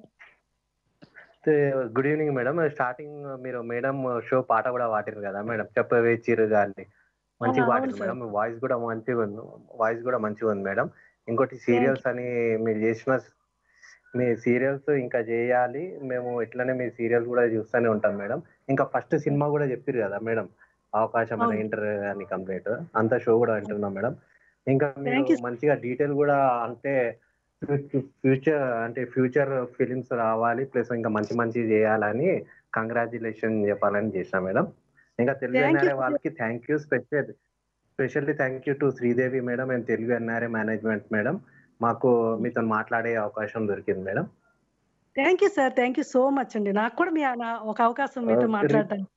good evening madam starting మీరు మేడం షో పాట కూడా పాడారు కదా మేడం చెప్పవే చిరుగాలి మంచిగా అవును, పాడారు అవును మేడం వాయిస్ కూడా మంచిగా ఉంది వాయిస్ కూడా మంచిగా ఉంది మేడం ఇంకోటి సీరియల్స్ అని మీరు చేసిన మీ సీరియల్స్ ఇంకా చేయాలి మేము ఇట్లనే మీ సీరియల్స్ కూడా చూస్తూనే ఉంటాం మేడం ఇంకా ఫస్ట్ సినిమా కూడా చెప్పారు కదా మేడం అవకాశం అని అవును. ఇంటర్ అని కంప్లీట్ అంత షో కూడా వింటున్నాం మేడం ఇంకా Thank మీరు you. మంచిగా డీటెయిల్ కూడా అంటే ఫ్యూచర్ అంటే ఫ్యూచర్ ఫిలిమ్స్ రావాలి ప్లస్ ఇంకా మంచి మంచి చేయాలని కంగ్రాచులేషన్ చెప్పాలని చేసిన మేడం ఇంకా Telugu Thank you, NRA sir. వాళ్ళకి thank you special specially thank you to Sridevi madam and Telugu NRA management madam మాకు మీతో మాట్లాడే అవకాశం దొరికింది madam thank you sir thank you so much అండి నాకు కూడా మీ నా- ఒక అవకాశం మీతో Okay. మాట్లాడటానికి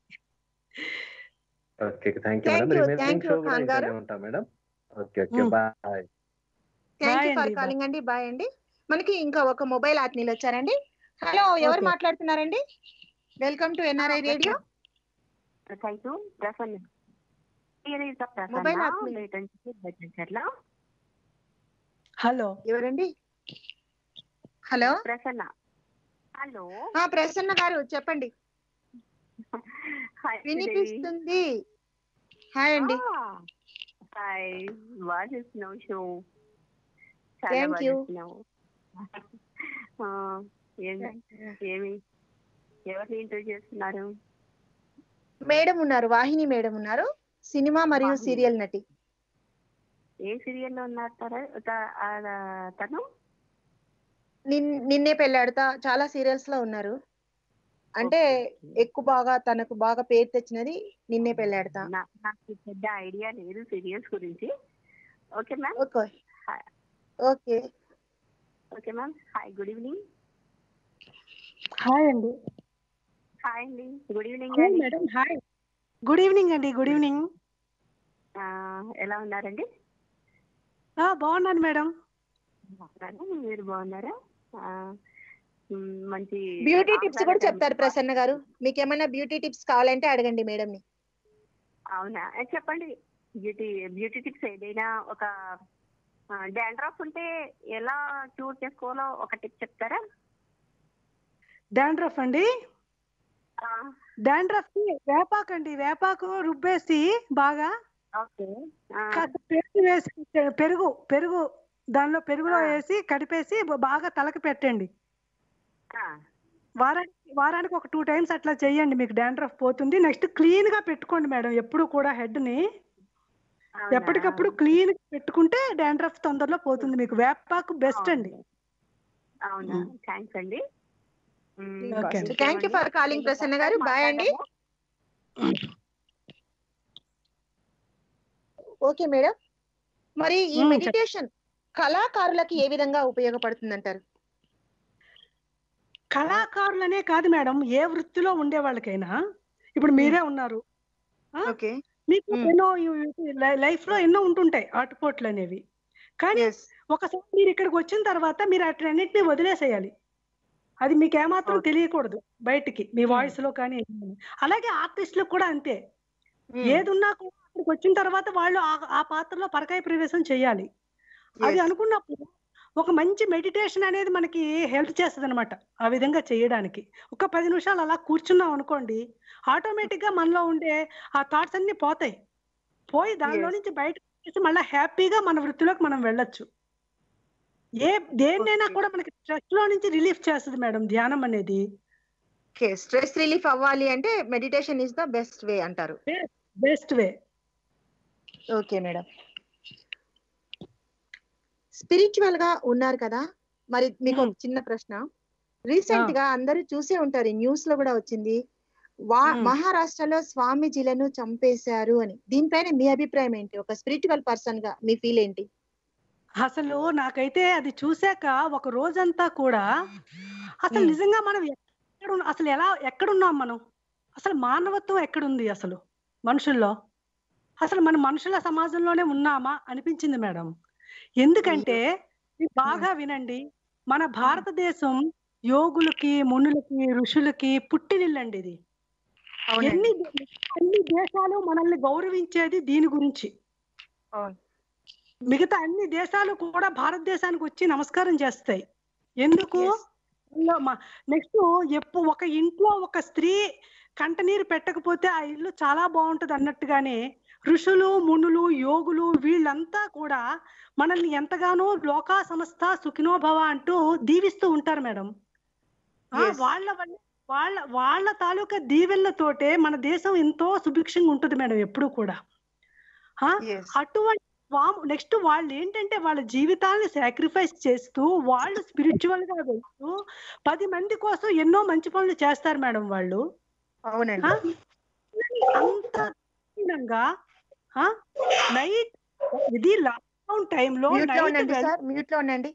okay thank you Thank madam you, remaining thank you, show కూడా ఖాన్ గారు. ఇంకానే ఉంటాం madam okay okay Mm. Bye thank you Bye for అండి, bye. కాలింగ్ అండి బాయ్ అండి మనకి ఇంకా ఒక మొబైల్ ఆత్మీయులు వచ్చారండి హలో ఎవరు Okay. మాట్లాడుతున్నారండి welcome to NRI radio thank you Prasanna Here is the Prasanna, Mobile app me. latency Bhajancherla. Hello ఎవరండి హలో ప్రసన్న హలో ఆ ప్రసన్న గారు చెప్పండి హాయ్ వినిపిస్తుంది హాయ్ అండి హాయ్ బాగా చేస్తున్నావు షో చాలా Thank బాగా you. చేస్తున్నావు ఆ, ఏమి ఏమి ఎవరిని ఇంటర్వ్యూ చేస్తున్నారు మేడం ఉన్నారు వాహిని మేడం ఉన్నారు సినిమా మరియు వాహిని. సీరియల్ నటి ఏ సీరియల్లో ఉన్నారు తర- త- ఆ, తను నిన్- నిన్నే పెళ్ళాడుతా చాలా సీరియల్స్ లో ఉన్నారు అంటే ఎక్కువ బాగా తనకు బాగా పేరు తెచ్చినది నిన్నే పెళ్ళాడతా నా- నాకు పెద్ద ఐడియా లేదు సీరియల్స్ గురించి okay ma'am okay okay okay ma'am hi good evening hi అండి హాయ్ అండి గుడ్ ఈవినింగ్ హాయ్ అండి మేడం హాయ్ గుడ్ ఈవినింగ్ అండి గుడ్ ఈవినింగ్ ఆ, ఎలా ఉన్నారండి ఆ, బాగున్నాను మేడం బాగున్నాను మీరు బాగున్నారా ఆ, మ్, మంచి బ్యూటీ టిప్స్ కూడా ఆహ్లాదకరమైన చెప్తారు ప్రసన్న గారు మీకు ఏమైనా బ్యూటీ టిప్స్ కావాలంటే అడగండి మేడం ని అవునా ఏ, చెప్పండి బ్యూటీ బ్యూటీ టిప్స్ ఏదైనా ఒక డాండ్రఫ్ ఉంటే ఎలా క్యూర్ చేసుకోవాలో ఒక టిప్ చెప్తారా డాండ్రఫ్ అండి ఆ, డాండ్రఫ్ కి వేపాకు అండి వేపాకు రుబ్బేసి బాగా ఓకే ఆ, కాస్త పెరుగు వేసి పెరుగు పెరుగు దానిలో పెరుగులో ఆ. వేసి కడిపేసి బ- బాగా తలకి పెట్టండి ఆ, వారానికి వారానికి ఒక టూ టైమ్స్ అట్లా చేయండి మీకు డాండ్రఫ్ పోతుంది నెక్స్ట్ క్లీన్ గా పెట్టుకోండి మేడం ఎప్పుడు కూడా హెడ్ ని అవునా? ఎప్పటికప్పుడు క్లీన్ గా పెట్టుకుంటే డాండ్రఫ్ తొందరలో పోతుంది మీకు వేపాకు బెస్ట్ అండి అవునా థ్యాంక్స్ అండి మ్, ఓకే అండి. Thank you for calling Prasanna గారు బాయ్ అండి ఓకే మేడం మరి ఈ మ్మ్, చెప్ప- మెడిటేషన్ కళాకారులకి ఏ విధంగా ఉపయోగపడుతుందంటారు కళాకారులనే కాదు మేడం ఏ వృత్తిలో ఉండే వాళ్ళకైనా ఇప్పుడు మీరే ఉన్నారు ఆ? ఓకే మీకు ఎన్నో లైఫ్ లో ఎన్నో ఉంటుంటాయి ఆటుపోట్లు అనేవి కానీ ఒకసారి మీరు ఇక్కడికి వచ్చిన తర్వాత మీరు అట్లన్నింటినీ వదిలేసేయాలి అది మీకు ఏమాత్రం తెలియకూడదు బయటికి మీ వాయిస్ లో కానీ అలాగే ఆర్టిస్టులకు కూడా అంతే ఏది ఉన్నా కూడా అక్కడికి వచ్చిన తర్వాత వాళ్ళు ఆ- ఆ పాత్రలో పరకాయ ప్రవేశం చేయాలి అది Yes. అనుకున్నప్పుడు ఒక మంచి మెడిటేషన్ అనేది మనకి హెల్ప్ చేస్తుంది అనమాట ఆ విధంగా చేయడానికి ఒక పది నిమిషాలు అలా కూర్చున్నాం అనుకోండి ఆటోమేటిక్ గా మనలో ఉండే ఆ థాట్స్ అన్ని పోతాయి పోయి దానిలో నుంచి బయట వచ్చేసి మళ్ళీ హ్యాపీగా మన వృత్తిలోకి మనం వెళ్ళొచ్చు ఏ దేన్నైనా కూడా మనకి స్ట్రెస్ లో నుంచి రిలీఫ్ చేస్తుంది మేడం ధ్యానం అనేది ఓకే స్ట్రెస్ రిలీఫ్ అవ్వాలి అంటే meditation is the best way అంటారు best way okay madam spiritual గా ఉన్నారు కదా మరి మీకు ఒక చిన్న ప్రశ్న రీసెంట్ గా అందరూ చూసే ఉంటారు న్యూస్ లో కూడా వచ్చింది వా మహారాష్ట్రలో స్వామీజీలను చంపేశారు అని దీనిపైన మీ అభిప్రాయం ఏంటి ఒక స్పిరిచువల్ పర్సన్ గా మీ ఫీల్ ఏంటి అసలు నాకైతే అది చూశాక ఒక రోజంతా కూడా అసలు నిజంగా మనం ఎక్కడ ఉన్న- అసలు ఎలా ఎక్కడున్నాం మనం అసలు మానవత్వం ఎక్కడుంది అసలు మనుషుల్లో అసలు మన మనుషుల సమాజంలోనే ఉన్నామా అనిపించింది మేడం ఎందుకంటే మీరు బాగా వినండి మన భారతదేశం యోగులకి మునులకి ఋషులకి పుట్టినిల్లండి ఇది ఎన్ని అన్ని దేశాలు మనల్ని గౌరవించేది దీని గురించి మిగతా అన్ని దేశాలు కూడా భారతదేశానికి వచ్చి నమస్కారం చేస్తాయి ఎందుకు నెక్స్ట్ ఎప్పు ఒక ఇంట్లో ఒక స్త్రీ కంటనీరు పెట్టకపోతే ఆ ఇల్లు చాలా బాగుంటది అన్నట్టుగానే ఋషులు మునులు యోగులు వీళ్ళంతా కూడా మనల్ని ఎంతగానో లోకా సంస్థ సుఖినోభవ అంటూ దీవిస్తూ ఉంటారు మేడం ఆ, Yes. వాళ్ళ వల్ల వాళ్ళ వాళ్ళ తాలూకా దీవెనలతోటే మన దేశం ఎంతో సుభిక్షంగా ఉంటుంది మేడం ఎప్పుడు కూడా ఆ, అటువంటి నెక్స్ట్ వాళ్ళు ఏంటంటే వాళ్ళ జీవితాన్ని సాక్రిఫైస్ చేస్తూ వాళ్ళు స్పిరిచువల్ గా వెళ్తూ పది మంది కోసం ఎన్నో మంచి పనులు చేస్తారు మేడం వాళ్ళు అవునండి ఆ, అంత కఠినంగా నైట్ ఇది లాక్డౌన్ టైంలో మ్యూట్ లో నైట్ ఉండండి సార్ మ్యూట్ లో ఉండండి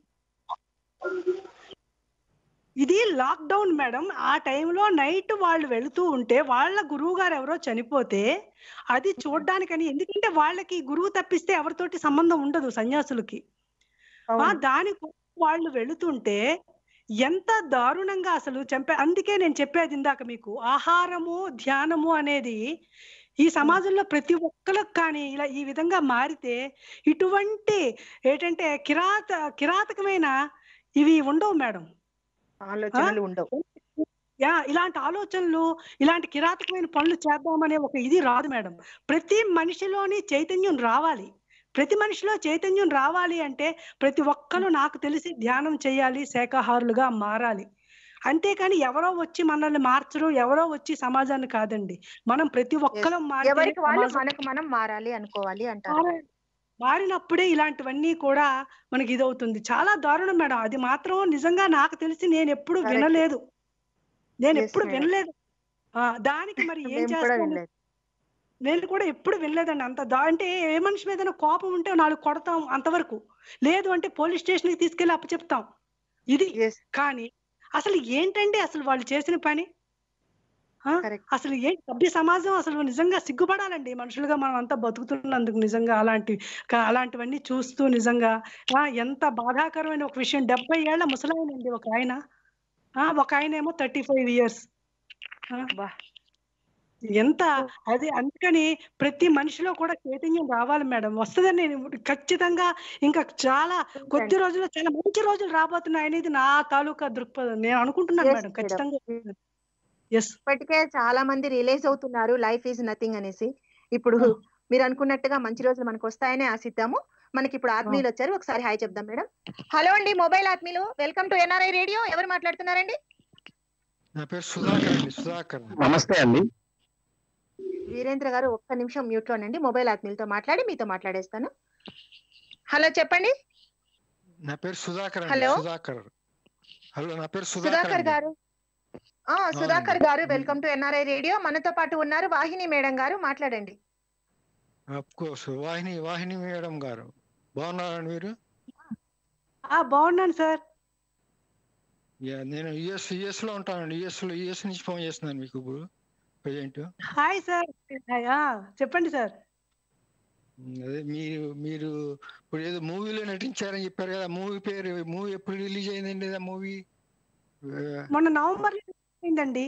ఇది లాక్డౌన్ మేడం ఆ టైంలో నైట్ వాళ్ళు వెళుతూ ఉంటే వాళ్ళ గురువు గారు ఎవరో చనిపోతే అది చూడ్డానికని ఎందుకంటే వాళ్ళకి గురువు తప్పిస్తే ఎవరితోటి సంబంధం ఉండదు సన్యాసులకి ఆ దాని కోసం వాళ్ళు వెళుతుంటే ఎంత దారుణంగా అసలు చంపే అందుకే నేను చెప్పేది ఇందాక మీకు ఆహారము ధ్యానము అనేది ఈ సమాజంలో ప్రతి ఒక్కరికి కానీ ఇలా ఈ విధంగా మారితే ఇటువంటి ఏంటంటే కిరాత కిరాతకమైన ఇవి ఉండవు మేడం ఆలోచనలు ఉండవు యా ఇలాంటి ఆలోచనలు ఇలాంటి కిరాతకమైన పనులు చేద్దామనే ఒక ఇది రాదు మేడం ప్రతి మనిషిలోని చైతన్యం రావాలి ప్రతి మనిషిలో చైతన్యం రావాలి అంటే ప్రతి ఒక్కరు నాకు తెలిసి ధ్యానం చేయాలి శాఖాహారులుగా మారాలి అంతేకాని ఎవరో వచ్చి మనల్ని మార్చరు ఎవరో వచ్చి సమాజాన్ని కాదండి మనం ప్రతి ఒక్కరం మారితేనే ఎవరికి వాళ్ళు సమాజం మనకు మనం మారాలి అనుకోవాలి అంటారు మారాలి. మారినప్పుడే ఇలాంటివన్నీ కూడా మనకి ఇదవుతుంది చాలా దారుణం మేడం అది మాత్రం నిజంగా నాకు తెలిసి నేను ఎప్పుడు Correct. వినలేదు నేను Yes, ఎప్పుడు madam. వినలేదు ఆ, దానికి మరి ఏం మేము కూడా చేస్తాను వినలేదు నేను కూడా ఎప్పుడు వినలేదండి అంత దా అంటే ఏ మనిషి మీద కోపం ఉంటే నాలుగు కొడతాం అంతవరకు లేదు అంటే పోలీస్ స్టేషన్ కి తీసుకెళ్లి అప్పచెప్తాం ఇది కానీ అసలు ఏంటండి అసలు వాళ్ళు చేసిన పని ఆ? అసలు ఏంటి సభ్య సమాజం అసలు నిజంగా సిగ్గుపడాలండి మనుషులుగా మనం అంతా బతుకుతున్నందుకు నిజంగా అలాంటి క- అలాంటివన్నీ చూస్తూ నిజంగా ఆ, ఎంత బాధాకరమైన ఒక విషయం డెబ్బై ఏళ్ల ముసలాయనండి ఒక ఆయన ఆ, ఒక ఆయన ఏమో థర్టీ ఫైవ్ ఇయర్స్ ఎంత అది అందుకని ప్రతి మనిషిలో కూడా చైతన్యం రావాలి మేడం వస్తుందని నేను ఖచ్చితంగా ఇంకా చాలా కొద్ది రోజుల్లో చాలా మంచి రోజులు రాబోతున్నాయి అనేది నా తాలూకా దృక్పథం నేను అనుకుంటున్నాను Yes, మేడం madam. ఖచ్చితంగా ఎస్ ఇప్పటికే చాలా మంది రియలైజ్ అవుతున్నారు లైఫ్ ఈజ్ నథింగ్ అనేసి ఇప్పుడు మీరు అనుకున్నట్టుగా మంచి రోజులు మనకు వస్తాయని ఆశిద్దాము మనకి ఇప్పుడు ఆత్మీయులు వచ్చారు ఒకసారి హాయ్ చెప్దాం మేడం హలో అండి మొబైల్ ఆత్మీయులు వెల్కమ్ టు ఎన్ఆర్ఐ రేడియో ఎవరు మాట్లాడుతున్నారండి నా పేరు సుధాకర్ అండి సుధాకర్ నమస్తే అండి వీరేంద్ర గారు ఒక్క నిమిషం మ్యూట్ లోనండి మొబైల్ ఆత్మీయులతో మాట్లాడి మీతో మాట్లాడేస్తాను హలో చెప్పండి నా పేరు సుధాకర్ అండి హలో. సుధాకర్ హలో నా పేరు సుధాకర్ సుధాకర్ అండి. గారు ఆ సుధాకర్ గారు వెల్కమ్ టు ఎన్ఆర్ఐ రేడియో మనతో పాటు ఉన్నారు వాహిని మేడం గారు మాట్లాడండి of course Vahini Vahini madam గారు బాగున్నారండి మీరు ఆ బాగున్నాను సార్ యా, నేను యుఎస్ యుఎస్ లో ఉంటానండి యుఎస్ లో యుఎస్ నుంచి ఫోన్ చేస్తున్నాను మీకు ఇప్పుడు ప్రజెంట్ హాయ్ సార్ హాయ్, ఆ, చెప్పండి సార్ అదే మీరు మీరు ఇప్పుడు ఏదో మూవీలో నటించారని చెప్పారు కదా మూవీ పేరు మూవీ ఎప్పుడు రిలీజ్ అయిందండి ఆ మూవీ మొన్న నవంబర్ లో అయిందండి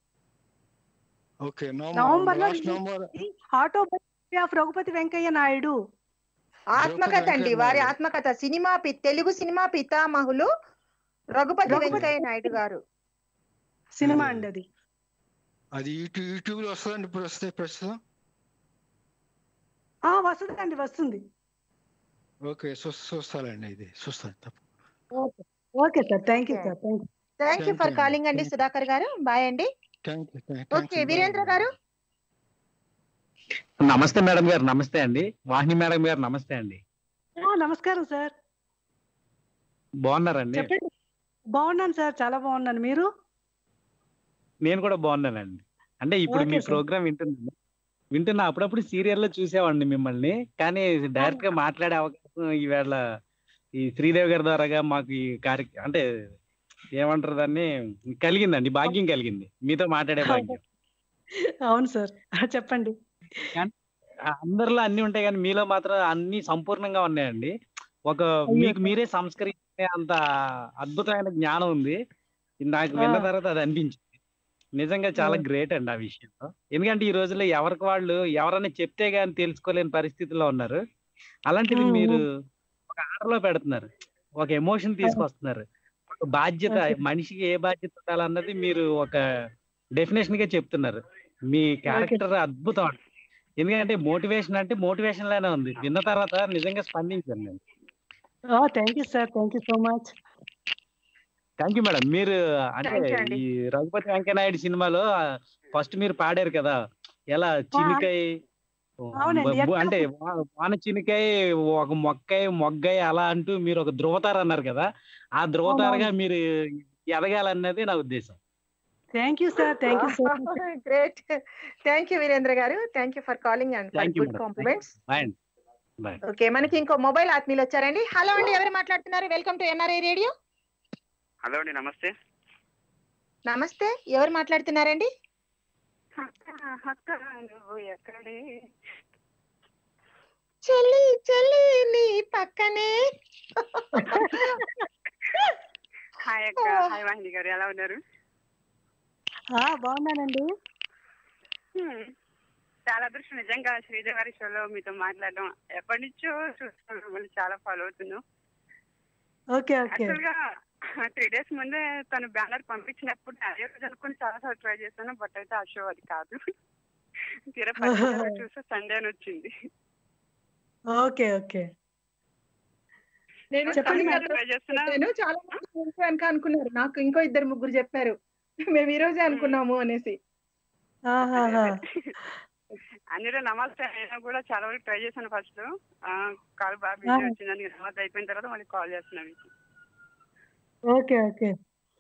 ఓకే నవంబర్ లో last November autobiography of Raghupathi Venkaiah Naidu ఆత్మకథ అండి వారి ఆత్మకథ సినిమా పి- తెలుగు సినిమా పితామహులు రఘుపతి రఘుపతి వెంకయ్య నాయుడు గారు సినిమా అండి అది అది యూట్యూబ్ యూట్యూబ్ లో వస్తుందండి ఇప్పుడు వస్తే ప్రస్తుతం ఆ వస్తుందండి వస్తుంది ఓకే చూ- చూస్తానండి ఇది చూస్తాను తప్ప okay okay sir thank you sir thank you thank you Thank for you, calling అండి Thank- సుధాకర్ గారు బాయ్ అండి థ్యాంక్ యూ ఓకే వీరేంద్ర గారు నమస్తే మేడం గారు నమస్తే అండి వాహిని మేడం గారు నమస్తే అండి ఆ, నమస్కారం సార్ బాగున్నారండి చెప్పండి బాగున్నాను సార్ చాలా బాగున్నాను మీరు నేను కూడా బాగున్నానండి అంటే ఇప్పుడు మీ Okay, sir. ప్రోగ్రామ్ వింటున్నాను వింటున్నా అప్పుడప్పుడు సీరియల్లో చూసేవాడిని మిమ్మల్ని కానీ డైరెక్ట్ గా మాట్లాడే అవకాశం ఈవేళ ఈ శ్రీదేవి గారి ద్వారాగా మాకు ఈ కార్య అంటే ఏమంటారు దాన్ని కలిగిందండి భాగ్యం కలిగింది మీతో మాట్లాడే భాగ్యం అవును సార్ ఆ, చెప్పండి కానీ అందరిలో అన్ని ఉంటాయి కానీ మీలో మాత్రం అన్ని సంపూర్ణంగా ఉన్నాయండి ఒక మీకు మీరే సంస్కరించే అంత అద్భుతమైన జ్ఞానం ఉంది నాకు విన్న ఆ. తర్వాత అది అనిపించింది నిజంగా చాలా ఆ. గ్రేట్ అండి ఆ విషయంలో ఎందుకంటే ఈ రోజుల్లో ఎవరికి వాళ్ళు ఎవరైనా చెప్తే గాని తెలుసుకోలేని పరిస్థితిలో ఉన్నారు అలాంటిది ఉమ్, మీరు ఉమ్. ఒక ఆర్డర్లో పెడుతున్నారు ఒక ఎమోషన్ తీసుకొస్తున్నారు ఒక బాధ్యత Okay. మనిషికి ఏ బాధ్యత ఉండాలన్నది మీరు ఒక డెఫినేషన్ గా చెప్తున్నారు మీ క్యారెక్టర్ అద్భుతం అండి ఎందుకంటే మోటివేషన్ అంటే మోటివేషన్ లానే ఉంది విన్న తర్వాత నిజంగా స్పందించాను నేను thank you sir thank you so much thank you madam మీరు అంటే Thank you అండి. ఈ రఘుపతి వెంకయ్యనాయుడు సినిమాలో ఫస్ట్ మీరు పాడారు కదా ఎలా చినికై అవునండి, బ- బు- ఎట్లా? అంటే వా- వాన చినికై ఒక మొక్కై మొగ్గై అలా అంటూ మీరు ఒక ధృవతార అన్నారు కదా ఆ ధృవతారగా మీరు ఎదగాలన్నది నా ఉద్దేశం thank you sir thank you so great thank you Virendra గారు thank you for calling and for thank you good madam compliments bye అండి బాయ్ ఓకే మనకి ఇంకో మొబైల్ ఆత్మీయులు వచ్చారండి హలో అండి ఎవరు మాట్లాడుతున్నారు welcome to NRI radio hello అండి నమస్తే నమస్తే ఎవరు మాట్లాడుతున్నారండి అక్క నువ్వు ఎక్కడే చెల్లి చెల్లి నీ పక్కనే హాయ్ అక్క హాయ్ వాహిని గారు ఎలా ఉన్నారు బాగున్నానండి హ్మ్. చాలా అదృష్టం నిజంగా శ్రీజ గారి షోలో మీతో మాట్లాడడం ఎప్పటి నుంచో చూస్తున్నాం మిమ్మల్ని చాలా ఫాలో అవుతున్నాం ఓకే ఓకే యాక్చువల్ గా త్రీ డేస్ ముందే తను బ్యానర్ పంపించినప్పుడు అదే రోజు అనుకుని చాలా సార్లు ట్రై చేశాను బట్ అయితే ఆ షో అది కాదు తీరా పర్టికులర్ చూస్తే సండే అని వచ్చింది ఓకే ఓకే నేను చెప్పండి చాలా మేడం. ట్రై చేస్తున్నా నేను చాలా మంది తెలుసు అనుక అనుకున్నారు నాకు ఇంకో ఇద్దరు ముగ్గురు చెప్పారు మేము ఈ రోజే అనుకున్నాము అనేసి ఆహాహా. అందులో నమాజ్ అయినా కూడా చాలా వరకు ట్రై చేశాను ఫస్ట్ కాల్ బాగా బిజీ ఆ. వచ్చిందని నమాజ్ అయిపోయిన తర్వాత మళ్ళీ కాల్ చేస్తున్నాను మీకు ఓకే ఓకే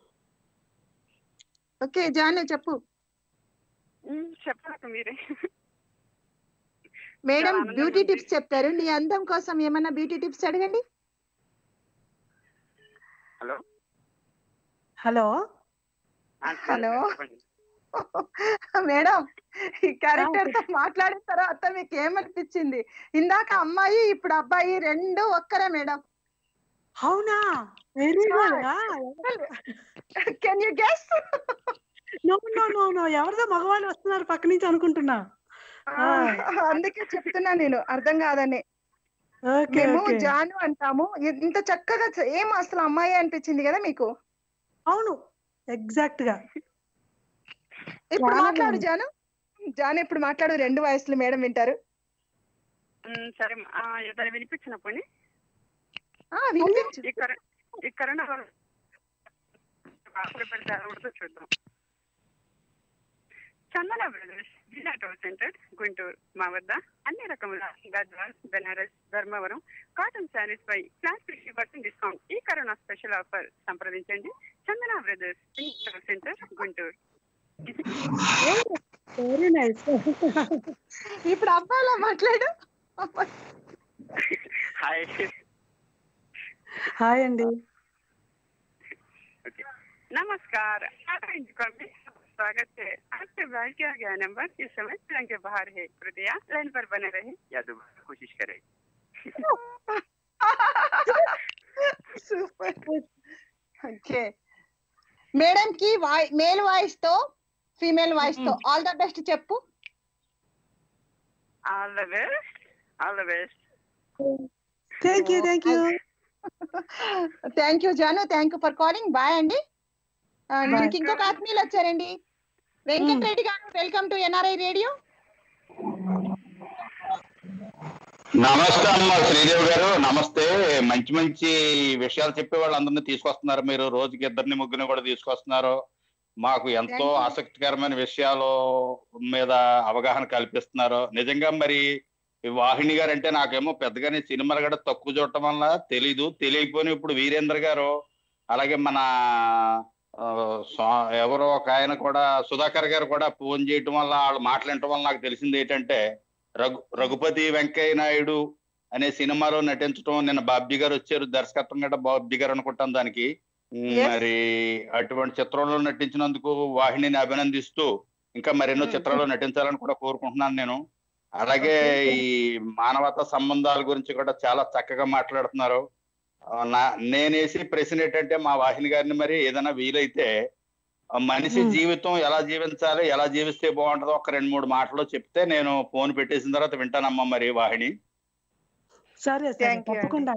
ఓకే జాను చెప్పు ఉమ్, చెప్పాలక్క మీరే మేడం చాలా ఆనందంగా బ్యూటీ ఉంది. టిప్స్ చెప్తారు నీ అందం కోసం ఏమన్నా బ్యూటీ టిప్స్ అడగండి హలో హలో ఆ, హలో చెప్పండి. మేడం ఈ క్యారెక్టర్ తో మాట్లాడిన తర్వాత మీకు ఏమనిపించింది ఇందాక అమ్మాయి ఇప్పుడు అబ్బాయి రెండు ఒక్కరే మేడం అవునా very good can you guess no no no no ఎవరిదో మగవాళ్ళు వస్తున్నారు పక్క నుంచి అనుకుంటున్నా అందుకే చెప్తున్నా నేను అర్థం కాదని ఓకే మేము ఓకే జాను అంటాము ఇంత చక్కగా ఏం అసలు అమ్మాయి అనిపించింది కదా మీకు అవును ఎగ్జాక్ట్ గా ఇప్పుడు చాలా మాట్లాడు బాగుంది. జాను జాను ఇప్పుడు మాట్లాడు రెండు వయసులు మేడం వింటారు ఉమ్, సరే ఆ, ఏదైనా వినిపించినప్పుడు ఆ, వినిపించు ఈ కరోనా ఈ కరోనా వల్ల ఆఫర్ పెడితే అది కూడా చూద్దాం చందన బ్రదర్స్ జిల్లా టోల్ సెంటర్ గుంటూరు మా వద్ద అన్ని రకముల గద్వాల్ బెనారస్ ధర్మవరం కాటన్ శారీస్ పై ఫ్లాట్ ఫిఫ్టీ పర్సెంట్ డిస్కౌంట్ ఈ కరోనా స్పెషల్ ఆఫర్ సంప్రదించండి Chandana brothers toll centre Guntur very nice ఇప్పుడు అబ్బాయిలా మాట్లాడు హాయ్ హాయ్ అండి नमस्कार आपका इंतकाम में स्वागत है आपसे बात किया गया नंबर इस समय रंग के बाहर है कृपया लाइन पर बने रहे या दोबारा कोशिश करें సూపర్ ఓకే మేడం కి మేల్ వాయిస్ తో ఫీమేల్ వాయిస్ తో ఆల్ ద బెస్ట్ చెప్పు all the best all the best thank you thank you thank you Janu thank you for calling bye అండి ఆ, మనకి ఇంకొక ఆత్మీయులు వచ్చారండి వెంకటరెడ్డి గారు వెల్కమ్ టు ఎన్ఆర్ఐ రేడియో నమస్తే అమ్మ శ్రీదేవి గారు నమస్తే మంచి మంచి విషయాలు చెప్పే వాళ్ళందరినీ తీసుకొస్తున్నారు మీరు రోజుకి ఇద్దరిని ముగ్గురిని కూడా తీసుకొస్తున్నారు మాకు ఎంతో Thank you. ఆసక్తికరమైన విషయాలు మీద అవగాహన కల్పిస్తున్నారు నిజంగా మరి ఈ వాహిని గారు అంటే నాకేమో పెద్దగానే సినిమాలు కూడా తక్కువ చూడటం వల్ల తెలీదు తెలియకపోయినా ఇప్పుడు వీరేంద్ర గారు అలాగే మన ఆ, స్వా- ఎవరో ఒక ఆయన కూడా సుధాకర్ గారు కూడా ఫోన్ చేయటం వల్ల వాళ్ళు మాట్లాడటం వల్ల నాకు తెలిసింది ఏంటంటే రఘు రఘుపతి వెంకయ్య నాయుడు అనే సినిమాలో నటించడం నిన్న బాబ్జీ గారు వచ్చారు దర్శకత్వం గట్రా బాబ్జీ గారు అనుకుంటాం దానికి ఉమ్, Yes. మరి అటువంటి చిత్రంలో నటించినందుకు వాహినిని అభినందిస్తూ ఇంకా మరెన్నో Hmm. చిత్రాల్లో నటించాలని కూడా కోరుకుంటున్నాను నేను అలాగే ఈ మానవతా సంబంధాల గురించి కూడా చాలా చక్కగా మాట్లాడుతున్నారు ఆ, నా నేనేసి ప్రశ్న ఏంటంటే మా వాహిని గారిని మరి ఏదైనా వీలైతే ఆ మనిషి Hmm. జీవితం ఎలా జీవించాలి ఎలా జీవిస్తే బాగుంటుందో ఒక రెండు మూడు మాటలు చెప్తే నేను ఫోన్ పెట్టేసిన తర్వాత వింటానమ్మా మరి వాహిని సరే సరే Thank you అండి. తప్పకుండా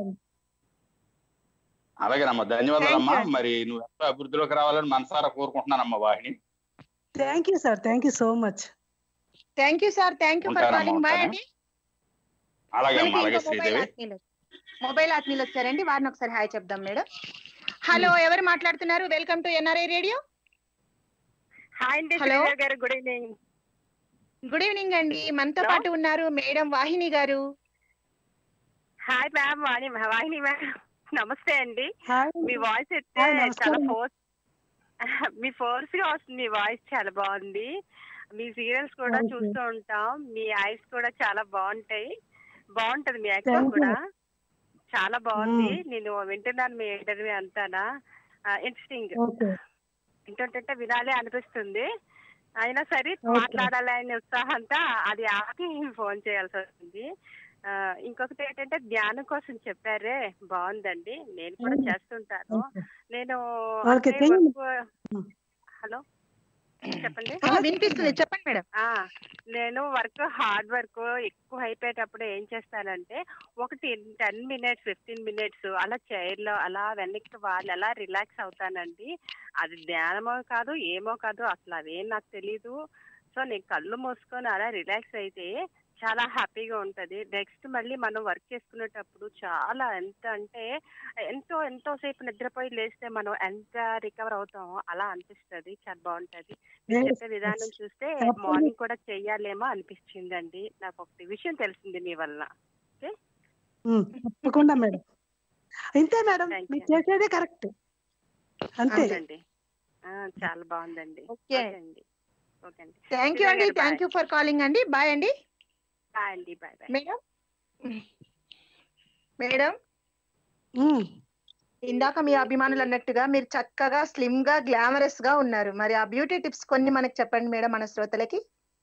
అలాగేనమ్మా ధన్యవాదాలమ్మా Thank you అండి. మరి నువ్వు ఎంతో అభివృద్ధిలోకి రావాలని మనసారా కోరుకుంటున్నానమ్మా Vahini thank you sir thank you so much thank you sir thank you for ఉంటానమ్మా, కాలింగ్ బాయ్ ఉంటాను. అండి అలాగే మనకి అమ్మా అలాగే ఇంకో మొబైల్ శ్రీదేవి ఆత్మీయులు మొబైల్ ఆత్మీయులు వచ్చారండి వారిని ఒకసారి హాయ్ చెప్దాం మేడం హలో ఎవరు మాట్లాడుతున్నారు welcome to NRI radio hi అండి Hello. శ్రీదేవి గారు గుడ్ ఈవినింగ్ గుడ్ ఈవినింగ్ అండి మనతో Hello. పాటు ఉన్నారు మేడం వాహిని గారు hi ma'am Vani Vahini ma'am నమస్తే అండి హాయ్ మీ వాయిస్ అయితే హాయ్, చాలా నమస్కారం. ఫోర్స్ మీ ఫోర్స్ గా వస్తుంది మీ వాయిస్ చాలా బాగుంది మీ సీరియల్స్ కూడా Thank you. చూస్తూ ఉంటాం మీ ఐస్ కూడా చాలా బాగుంటాయి బాగుంటది మీ యాక్టింగ్ Thank you. కూడా చాలా బాగుంది Mm. నేను వింటున్నాను మీ ఇంటర్వ్యూ అంతానా ఇంట్రెస్టింగ్ ఓకే వింటుంటే వినాలి అనిపిస్తుంది అయినా సరే Okay. మాట్లాడాలి అనే ఉత్సాహంతో అది ఆపి ఫోన్ చేయాల్సి వస్తుంది ఆ, ఇంకొకటి ఏంటంటే ధ్యానం కోసం చెప్పారే బాగుందండి నేను కూడా Mm. చేస్తుంటాను Okay. నేను Okay, అంటే thank you. work- హలో చెప్పండి ఆ, వినిపిస్తుంది చెప్పండి మేడం ఆ, నేను వర్క్ హార్డ్ వర్క్ ఎక్కువ అయిపోయేటప్పుడు ఏం చేస్తానంటే ఒకటి టెన్ మినిట్స్ ఫిఫ్టీన్ మినిట్స్ అలా చైర్ లో అలా వెనక్కి వాళ్ళు అలా రిలాక్స్ అవుతానండి అది ధ్యానమో కాదు ఏమో కాదు అసలు అదేం నాకు తెలీదు సో నేను కళ్ళు మూసుకొని అలా రిలాక్స్ అయితే చాలా హ్యాపీగా ఉంటది నెక్స్ట్ మళ్ళీ మనం వర్క్ చేసుకునేటప్పుడు చాలా ఎంత అంటే ఎంతో ఎంతో సేపు నిద్రపోయి లేస్తే మనం ఎంత రికవర్ అవుతామో అలా అనిపిస్తది చాలా బాగుంటది మీరు Yes, చెప్పే విధానం yes. చూస్తే Absolutely. మార్నింగ్ కూడా చెయ్యాలేమో అనిపించిందండి నాకు ఒకటి విషయం తెలిసింది మీ వల్ల ఓకే ఉమ్, తప్పకుండా మేడం ఇంతే మేడం మీరు చేసేదే కరెక్ట్ అంతే అవునండి ఆ, చాలా బాగుందండి ఓకే. అండి ఓకే అండి థ్యాంక్ యూ అండి థ్యాంక్ యూ ఫర్ కాలింగ్ అండి బాయ్ అండి బాయ్ అండి బాయ్ బాయ్ మేడం మేడం ఇందాక మీ అభిమానులు అన్నట్టుగా మీరు చక్కగా స్లిమ్ గా గ్లామరస్ గా ఉన్నారు మరి ఆ బ్యూటీ టిప్స్ కొన్ని మనకి చెప్పండి మేడం మన శ్రోతలకి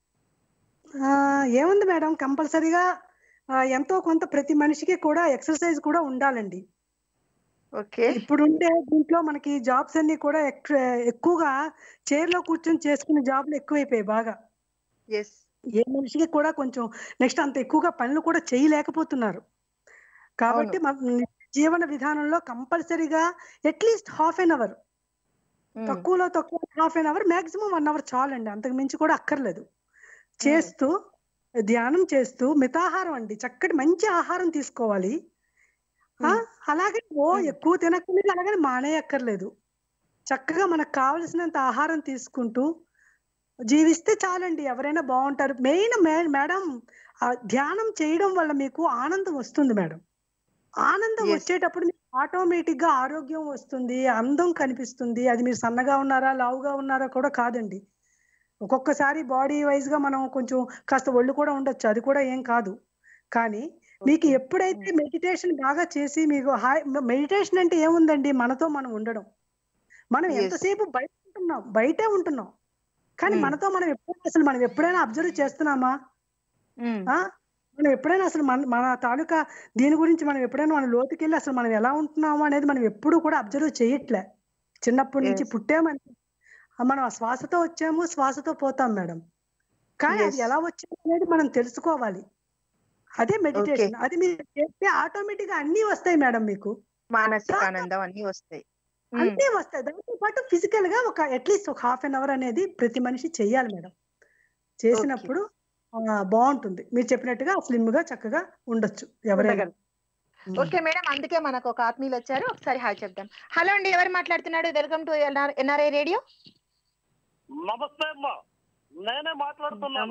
ఆ, ఏముంది మేడం కంపల్సరీగా ఎంతో కొంత ప్రతి మనిషికి కూడా ఎక్సర్సైజ్ కూడా ఉండాలండి ఓకే ఇప్పుడు ఉండే దీంట్లో మనకి జాబ్స్ అన్ని కూడా ఎక్- ఎక్కువగా చైర్ లో కూర్చొని చేసుకునే జాబ్లు ఎక్కువైపోయాయి బాగా ఎస్ ఏ మనిషికి కూడా కొంచెం నెక్స్ట్ అంత ఎక్కువగా పనులు కూడా చేయలేకపోతున్నారు కాబట్టి మన జీవన విధానంలో కంపల్సరీగా అట్లీస్ట్ హాఫ్ అన్ అవర్ తక్కువలో తక్కువ half an hour maximum one hour చాలండి అంతకు మించి కూడా అక్కర్లేదు చేస్తూ ధ్యానం చేస్తూ మితాహారం అండి చక్కటి మంచి ఆహారం తీసుకోవాలి ఆ, అలాగే ఓ ఎక్కువ తినక్కర్లేదు అలాగని మానేయక్కర్లేదు చక్కగా మనకు కావలసినంత ఆహారం తీసుకుంటూ జీవిస్తే చాలండి ఎవరైనా బాగుంటారు మెయిన్ మేడం ఆ ధ్యానం చేయడం వల్ల మీకు ఆనందం వస్తుంది మేడం ఆనందం వచ్చేటప్పుడు మీకు ఆటోమేటిక్ గా ఆరోగ్యం వస్తుంది అందం కనిపిస్తుంది అది మీరు సన్నగా ఉన్నారా లావుగా ఉన్నారా కూడా కాదండి ఒక్కొక్కసారి బాడీ వైజ్ గా మనం కొంచెం కాస్త ఒళ్ళు కూడా ఉండొచ్చు అది కూడా ఏం కాదు కానీ మీకు ఎప్పుడైతే మెడిటేషన్ బాగా చేసి మీకు హాయ్ మెడిటేషన్ అంటే ఏముందండి మనతో మనం ఉండడం మనం Yes. ఎంతసేపు బయట ఉంటున్నాం బయటే ఉంటున్నాం కానీ Hmm. మనతో మనం ఎప్పుడు అసలు మనం ఎప్పుడైనా అబ్జర్వ్ చేస్తున్నామా ఆ? మనం ఎప్పుడైనా అసలు మన మన తాలూకా దీని గురించి మనం ఎప్పుడైనా మన లోతుకెళ్ళి అసలు మనం ఎలా ఉంటున్నాము అనేది మనం ఎప్పుడు కూడా అబ్జర్వ్ చేయట్లే చిన్నప్పటి నుంచి Yes. పుట్టామని మనం ఆ శ్వాసతో వచ్చాము శ్వాసతో పోతాం మేడం కానీ అది Yes. ఎలా వచ్చింది అనేది మనం తెలుసుకోవాలి అదే మెడిటేషన్ అది మీరు చేస్తే ఆటోమేటిక్ గా అన్ని వస్తాయి మేడం మీకు మానసిక ఆనందం అన్ని వస్తాయి మ్మ్. అన్నీ వస్తాయి దాంతో పాటు ఫిజికల్ గా ఒక అట్లీస్ట్ ఒక హాఫ్ అన్ అవర్ అనేది ప్రతి మనిషి చెయ్యాలి మేడం చేసినప్పుడు ఆ, బాగుంటుంది మీరు చెప్పినట్టుగా స్లిమ్ గా చక్కగా ఉండొచ్చు ఎవరైనా ఉండగలరు. ఓకే మేడం అందుకే మనకు ఒక ఆత్మీయులు వచ్చారు ఒకసారి హాయ్ చెప్దాం హలో అండి ఎవరు మాట్లాడుతున్నాడు వెల్కమ్ టు ఎన్ఆర్ఐ రేడియో నమస్తే అమ్మా నేనే మాట్లాడుతున్నాను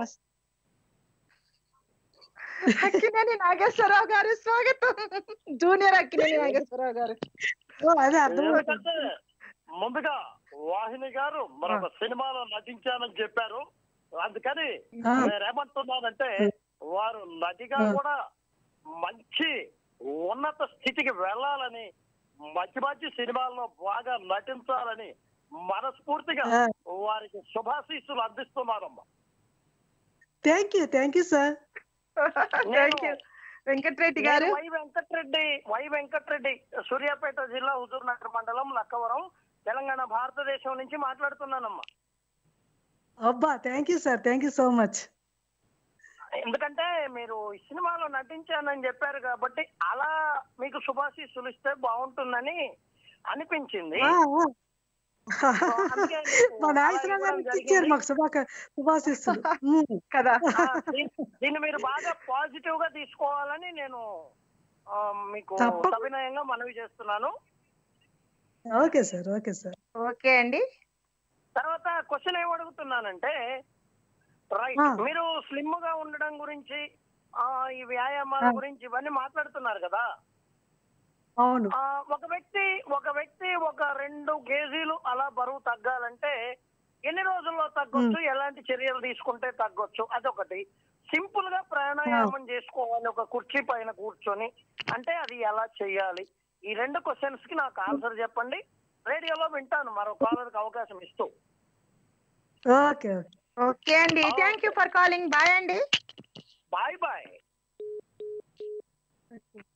అక్కినేని నాగేశ్వరరావు గారు స్వాగతం జూనియర్ అక్కినేని నాగేశ్వరరావు గారు అదే ఎందుకంటే ముందుగా వాహిని గారు మరొక సినిమాలో నటించానని చెప్పారు అందుకని ఆ. నేనేమంటున్నానంటే వారు నటిగా ఆ. కూడా మంచి ఉన్నత స్థితికి వెళ్ళాలని మంచి మంచి సినిమాల్లో బాగా నటించాలని మనస్ఫూర్తిగా ఆ. వారికి శుభాశీస్సులు అందిస్తున్నానమ్మా thank you thank you sir thank you Venkatareddy గారు నేను వై వెంకటరెడ్డి వై వెంకటరెడ్డి సూర్యాపేట జిల్లా హుజూర్ నగర్ మండలం లక్కవరం తెలంగాణ భారతదేశం నుంచి మాట్లాడుతున్నానమ్మా అబ్బా thank you sir thank you so much ఎందుకంటే మీరు ఈ సినిమాలో నటించానని చెప్పారు కాబట్టి అలా మీకు శుభాశీస్సులు ఇస్తే బాగుంటుందని అనిపించింది మా అందుకే మీకు అలా నాగేశ్వరరావు గారు ఇవ్వడం ఇచ్చారు జరిగింది. మాకు శుభాక శుభాశిస్తులు ఉమ్. కదా ఆ, దీన్ని- దీన్ని మీరు బాగా పాజిటివ్ గా తీసుకోవాలని నేను ఆ, మీకు తప్పకుండా. సవినయంగా మనవి చేస్తున్నాను okay sir okay sir okay అండి తర్వాత క్వశ్చన్ ఏం అడుగుతున్నానంటే రైట్ ఆ. మీరు స్లిమ్ గా ఉండడం గురించి ఆ ఈ వ్యాయామాల ఆ. గురించి ఇవన్నీ మాట్లాడుతున్నారు కదా అవును ఆ, ఒక వ్యక్తి ఒక వ్యక్తి ఒక రెండు కేజీలు అలా బరువు తగ్గాలంటే ఎన్ని రోజుల్లో తగ్గొచ్చు ఎలాంటి చర్యలు తీసుకుంటే తగ్గొచ్చు అదొకటి సింపుల్ గా ప్రాణాయామం చేసుకోవాలి ఒక కుర్చీ పైన కూర్చొని అంటే అది ఎలా చేయాలి ఈ రెండు క్వశ్చన్స్ కి నాకు ఆన్సర్ చెప్పండి రేడియోలో వింటాను మరో కాలర్కి అవకాశం ఇస్తూ ఓకే ఓకే ఓకే అండి thank you for calling bye అండి బాయ్ బాయ్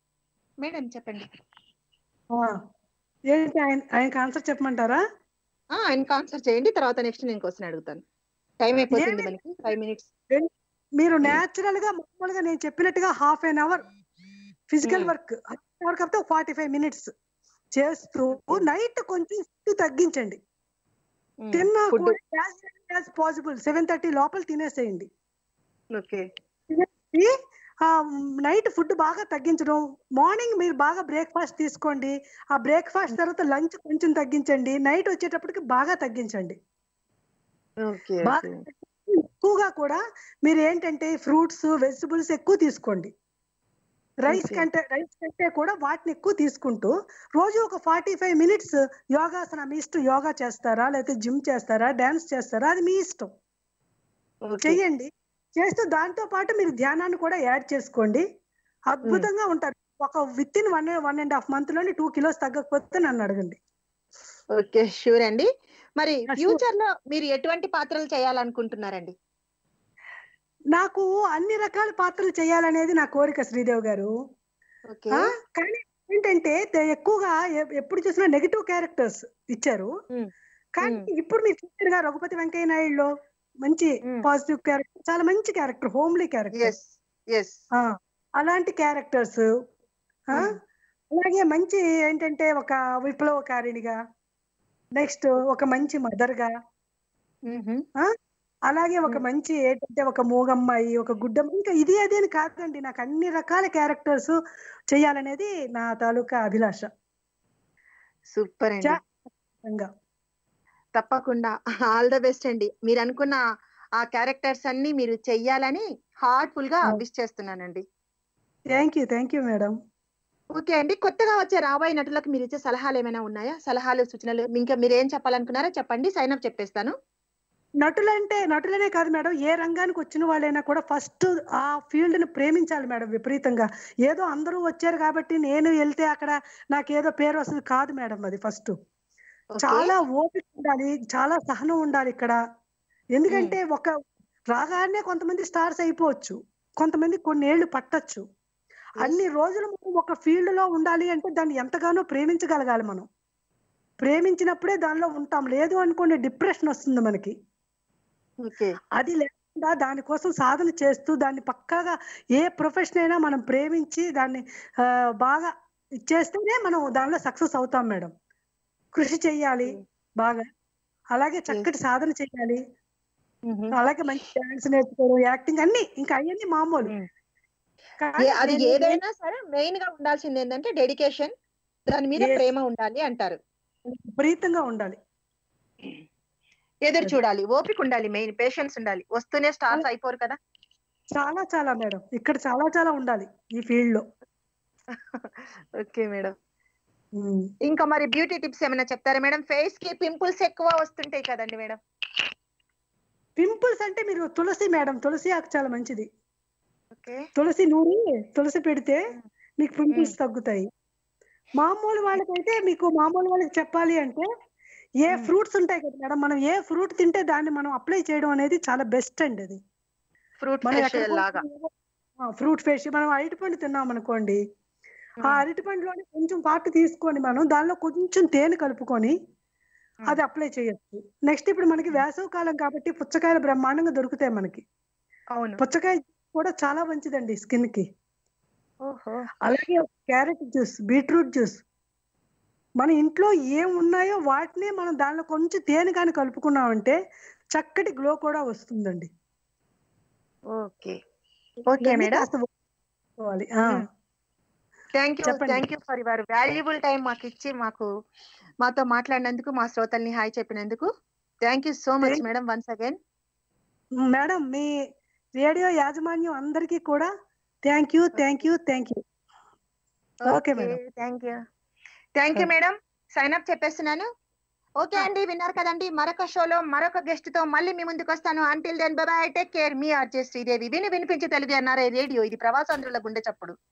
మేడం చెప్పండి ఆ. ఏంటి ఆయన ఆయనకి ఆన్సర్ చెప్పమంటారా ఆ, ఆయనకు ఆన్సర్ చేయండి తర్వాత నెక్స్ట్ నేను క్వశ్చన్ అడుగుతాను టైం అయిపోతుంది ఏమి- మనకి ఫైవ్ మినిట్స్ మీరు నేచురల్ గా మామూలుగా నేను చెప్పినట్టుగా half an hour physical Hmm. Work hour కాకపోతే ఫార్టీ ఫైవ్ మినిట్స్ చేస్తూ నైట్ కొంచెం ఫుడ్ తగ్గించండి తిన్నా Food. కూడా యాజ్ పాసిబుల్ సెవెన్ థర్టీ లోపల తినేసేయండి ఓకే తినేసి, ఆ నైట్ ఫుడ్ బాగా తగ్గించడం మార్నింగ్ మీరు బాగా బ్రేక్ఫాస్ట్ తీసుకోండి ఆ బ్రేక్ఫాస్ట్ తర్వాత లంచ్ కొంచెం తగ్గించండి నైట్ వచ్చేటప్పటికి బాగా తగ్గించండి ఓకే బాగా ఎక్కువగా కూడా మీరు ఏంటంటే ఫ్రూట్స్ వెజిటబుల్స్ ఎక్కువ తీసుకోండి రైస్ Okay. కంటే రైస్ కంటే కూడా వాటిని ఎక్కువ తీసుకుంటూ రోజు ఒక ఫార్టీ ఫైవ్ మినిట్స్ యోగాసన మీ ఇష్టం యోగా చేస్తారా లేకపోతే జిమ్ చేస్తారా డాన్స్ చేస్తారా అది మీ ఇష్టం చెయ్యండి చేస్తూ దాంతో పాటు మీరు ధ్యానాన్ని కూడా యాడ్ చేసుకోండి అద్భుతంగా ఉంటారు ఒక with in one one and half month లోని టూ కిలోస్ తగ్గకపోతే నన్ను అడగండి ఓకే షూర్ అండి మరి Yeah, sure. ఫ్యూచర్ లో మీరు ఎటువంటి పాత్రలు చేయాలనుకుంటున్నారండి నాకు అన్ని రకాల పాత్రలు చేయాలనేది నా కోరిక శ్రీదేవ్ గారు ఓకే ఆ, కానీ ఏంటంటే తే- ఎక్కువగా ఎ- ఎప్పుడు చూసినా నెగిటివ్ క్యారెక్టర్స్ ఇచ్చారు కానీ ఇప్పుడు మీరు చూసారుగా రఘుపతి వెంకయ్య నాయుడులో మంచి పాజిటివ్ క్యారెక్టర్ చాలా మంచి character homely character yes yes అలాంటి క్యారెక్టర్స్ అలాగే మంచి ఏంటంటే ఒక విప్లవకారిణిగా నెక్స్ట్ ఒక మంచి మదర్ గా ఆ, అలాగే ఒక మంచి ఏంటంటే ఒక మూగమ్మాయి ఒక గుడ్డమ్మ ఇంకా ఇది అది అని కాదండి నాకు అన్ని రకాల క్యారెక్టర్స్ చేయాలనేది నా తాలూకా అభిలాష సూపర్ అండి ఇంకా తప్పకుండా ఆల్ ద బెస్ట్ అండి మీరు అనుకున్న ఆ క్యారెక్టర్స్ అన్ని మీరు చెయ్యాలని హార్ట్ఫుల్ గా విష్ చేస్తున్నానండి thank you thank you madam okay అండి కొత్తగా వచ్చే రాబోయే నటులకు మీరు ఇచ్చే సలహాలు ఏమైనా ఉన్నాయా సలహాలు సూచనలు ఇంకా మీరు ఏం చెప్పాలనుకున్నారో చెప్పండి సైన్ అప్ చెప్పేస్తాను నటులంటే నటులనే కాదు మేడం ఏ రంగానికి వచ్చిన వాళ్ళైనా కూడా ఫస్ట్ ఆ ఫీల్డ్ ని ప్రేమించాలి మేడం విపరీతంగా ఏదో అందరూ వచ్చారు కాబట్టి నేను వెళ్తే అక్కడ నాకేదో పేరు వస్తుంది కాదు మేడం అది ఫస్ట్ చాలా ఓపిక ఉండాలి చాలా సహనం ఉండాలి ఇక్కడ ఎందుకంటే ఒక రాగానే కొంతమంది స్టార్స్ అయిపోవచ్చు కొంతమంది కొన్ని ఏళ్ళు పట్టొచ్చు అన్ని రోజులు మనం ఒక ఫీల్డ్ లో ఉండాలి అంటే దాన్ని ఎంతగానో ప్రేమించగలగాలి మనం ప్రేమించినప్పుడే దానిలో ఉంటాం లేదు అనుకోండి డిప్రెషన్ వస్తుంది మనకి అది లేకుండా దానికోసం సాధన చేస్తూ దాన్ని పక్కాగా ఏ ప్రొఫెషన్ అయినా మనం ప్రేమించి దాన్ని ఆ, బాగా చేస్తేనే మనం దానిలో సక్సెస్ అవుతాం మేడం కృషి చెయ్యాలి బాగా అలాగే చక్కటి సాధన చేయాలి అలాగే మంచి డాన్స్ నేర్చుకోవడం యాక్టింగ్ అన్ని ఇంకా అవన్నీ మామూలు కానీ ఏ- అది నేను- ఏదైనా సరే మెయిన్ గా ఉండాల్సింది ఏంటంటే డెడికేషన్ దాని మీద Yes. ప్రేమ ఉండాలి అంటారు విపరీతంగా ఉండాలి ఎదురు చూడాలి ఓపిక ఉండాలి మెయిన్ పేషెన్స్ ఉండాలి వస్తూనే స్టార్స్ అయిపోరు కదా చాలా చాలా మేడం ఇక్కడ చాలా చాలా ఉండాలి ఈ ఫీల్డ్ లో ఓకే మేడం ఇంకా మరి బ్యూటీ టిప్స్ ఏమైనా చెప్తారా మేడం ఫేస్ కి పింపుల్స్ ఎక్కువ వస్తుంటాయి కదండి మేడం పింపుల్స్ అంటే మీరు తులసి మేడం తులసి ఆకు చాలా మంచిది ఓకే తులసి నూరి తులసి పెడితే మీకు పింపుల్స్ తగ్గుతాయి మామూలు వాళ్ళకైతే మీకు మామూలు వాళ్ళకి చెప్పాలి అంటే ఏ ఫ్రూట్స్ ఉంటాయి కదా మేడం మనం ఏ ఫ్రూట్ తింటే దాన్ని మనం అప్లై చేయడం అనేది చాలా బెస్ట్ అండి అది ఫ్రూట్ మనం ఫేషియల్ లాగా ఫ్రూట్ ఫేష్ మనం అరటిపండు తిన్నాం అనుకోండి ఆ అరటిపండులోని కొంచెం పార్ట్ తీసుకొని మనం దానిలో కొంచెం తేనె కలుపుకొని అది అప్లై చేయొచ్చు నెక్స్ట్ ఇప్పుడు మనకి వేసవి కాలం కాబట్టి పుచ్చకాయలు బ్రహ్మాండంగా దొరుకుతాయి మనకి అవును పుచ్చకాయ కూడా చాలా మంచిదండి స్కిన్ కి ఓహో అలాగే క్యారెట్ జ్యూస్ బీట్రూట్ జ్యూస్ మన ఇంట్లో ఏం ఉన్నాయో వాటినే మనం దానిలో కొంచెం తేనె కానీ కలుపుకున్నామంటే చక్కటి గ్లో కూడా వస్తుందండి ఓకే ఓకే మేడం కావాలి. ఆ. థ్యాంక్ యూ చెప్పండి. Thank you for your valuable time మాకు ఇచ్చి మాకు మాతో మాట్లాడినందుకు మా శ్రోతల్ని హాయ్ చెప్పినందుకు thank you so much Thank- madam once again madam మీ రేడియో యాజమాన్యం అందరికీ కూడా thank you thank you thank you okay madam thank you thank you madam sign up చెప్పేస్తున్నాను ఓకే అండి విన్నారు కదండి మరొక షోలో మరొక గెస్ట్ తో మళ్ళీ మీ ముందుకు వస్తాను until then bye take care మీ ఆర్జే శ్రీదేవి విని వినిపించి తెలుగు అన్నారే రేడియో ఇది ప్రవాసాంధ్రుల గుండె చప్పుడు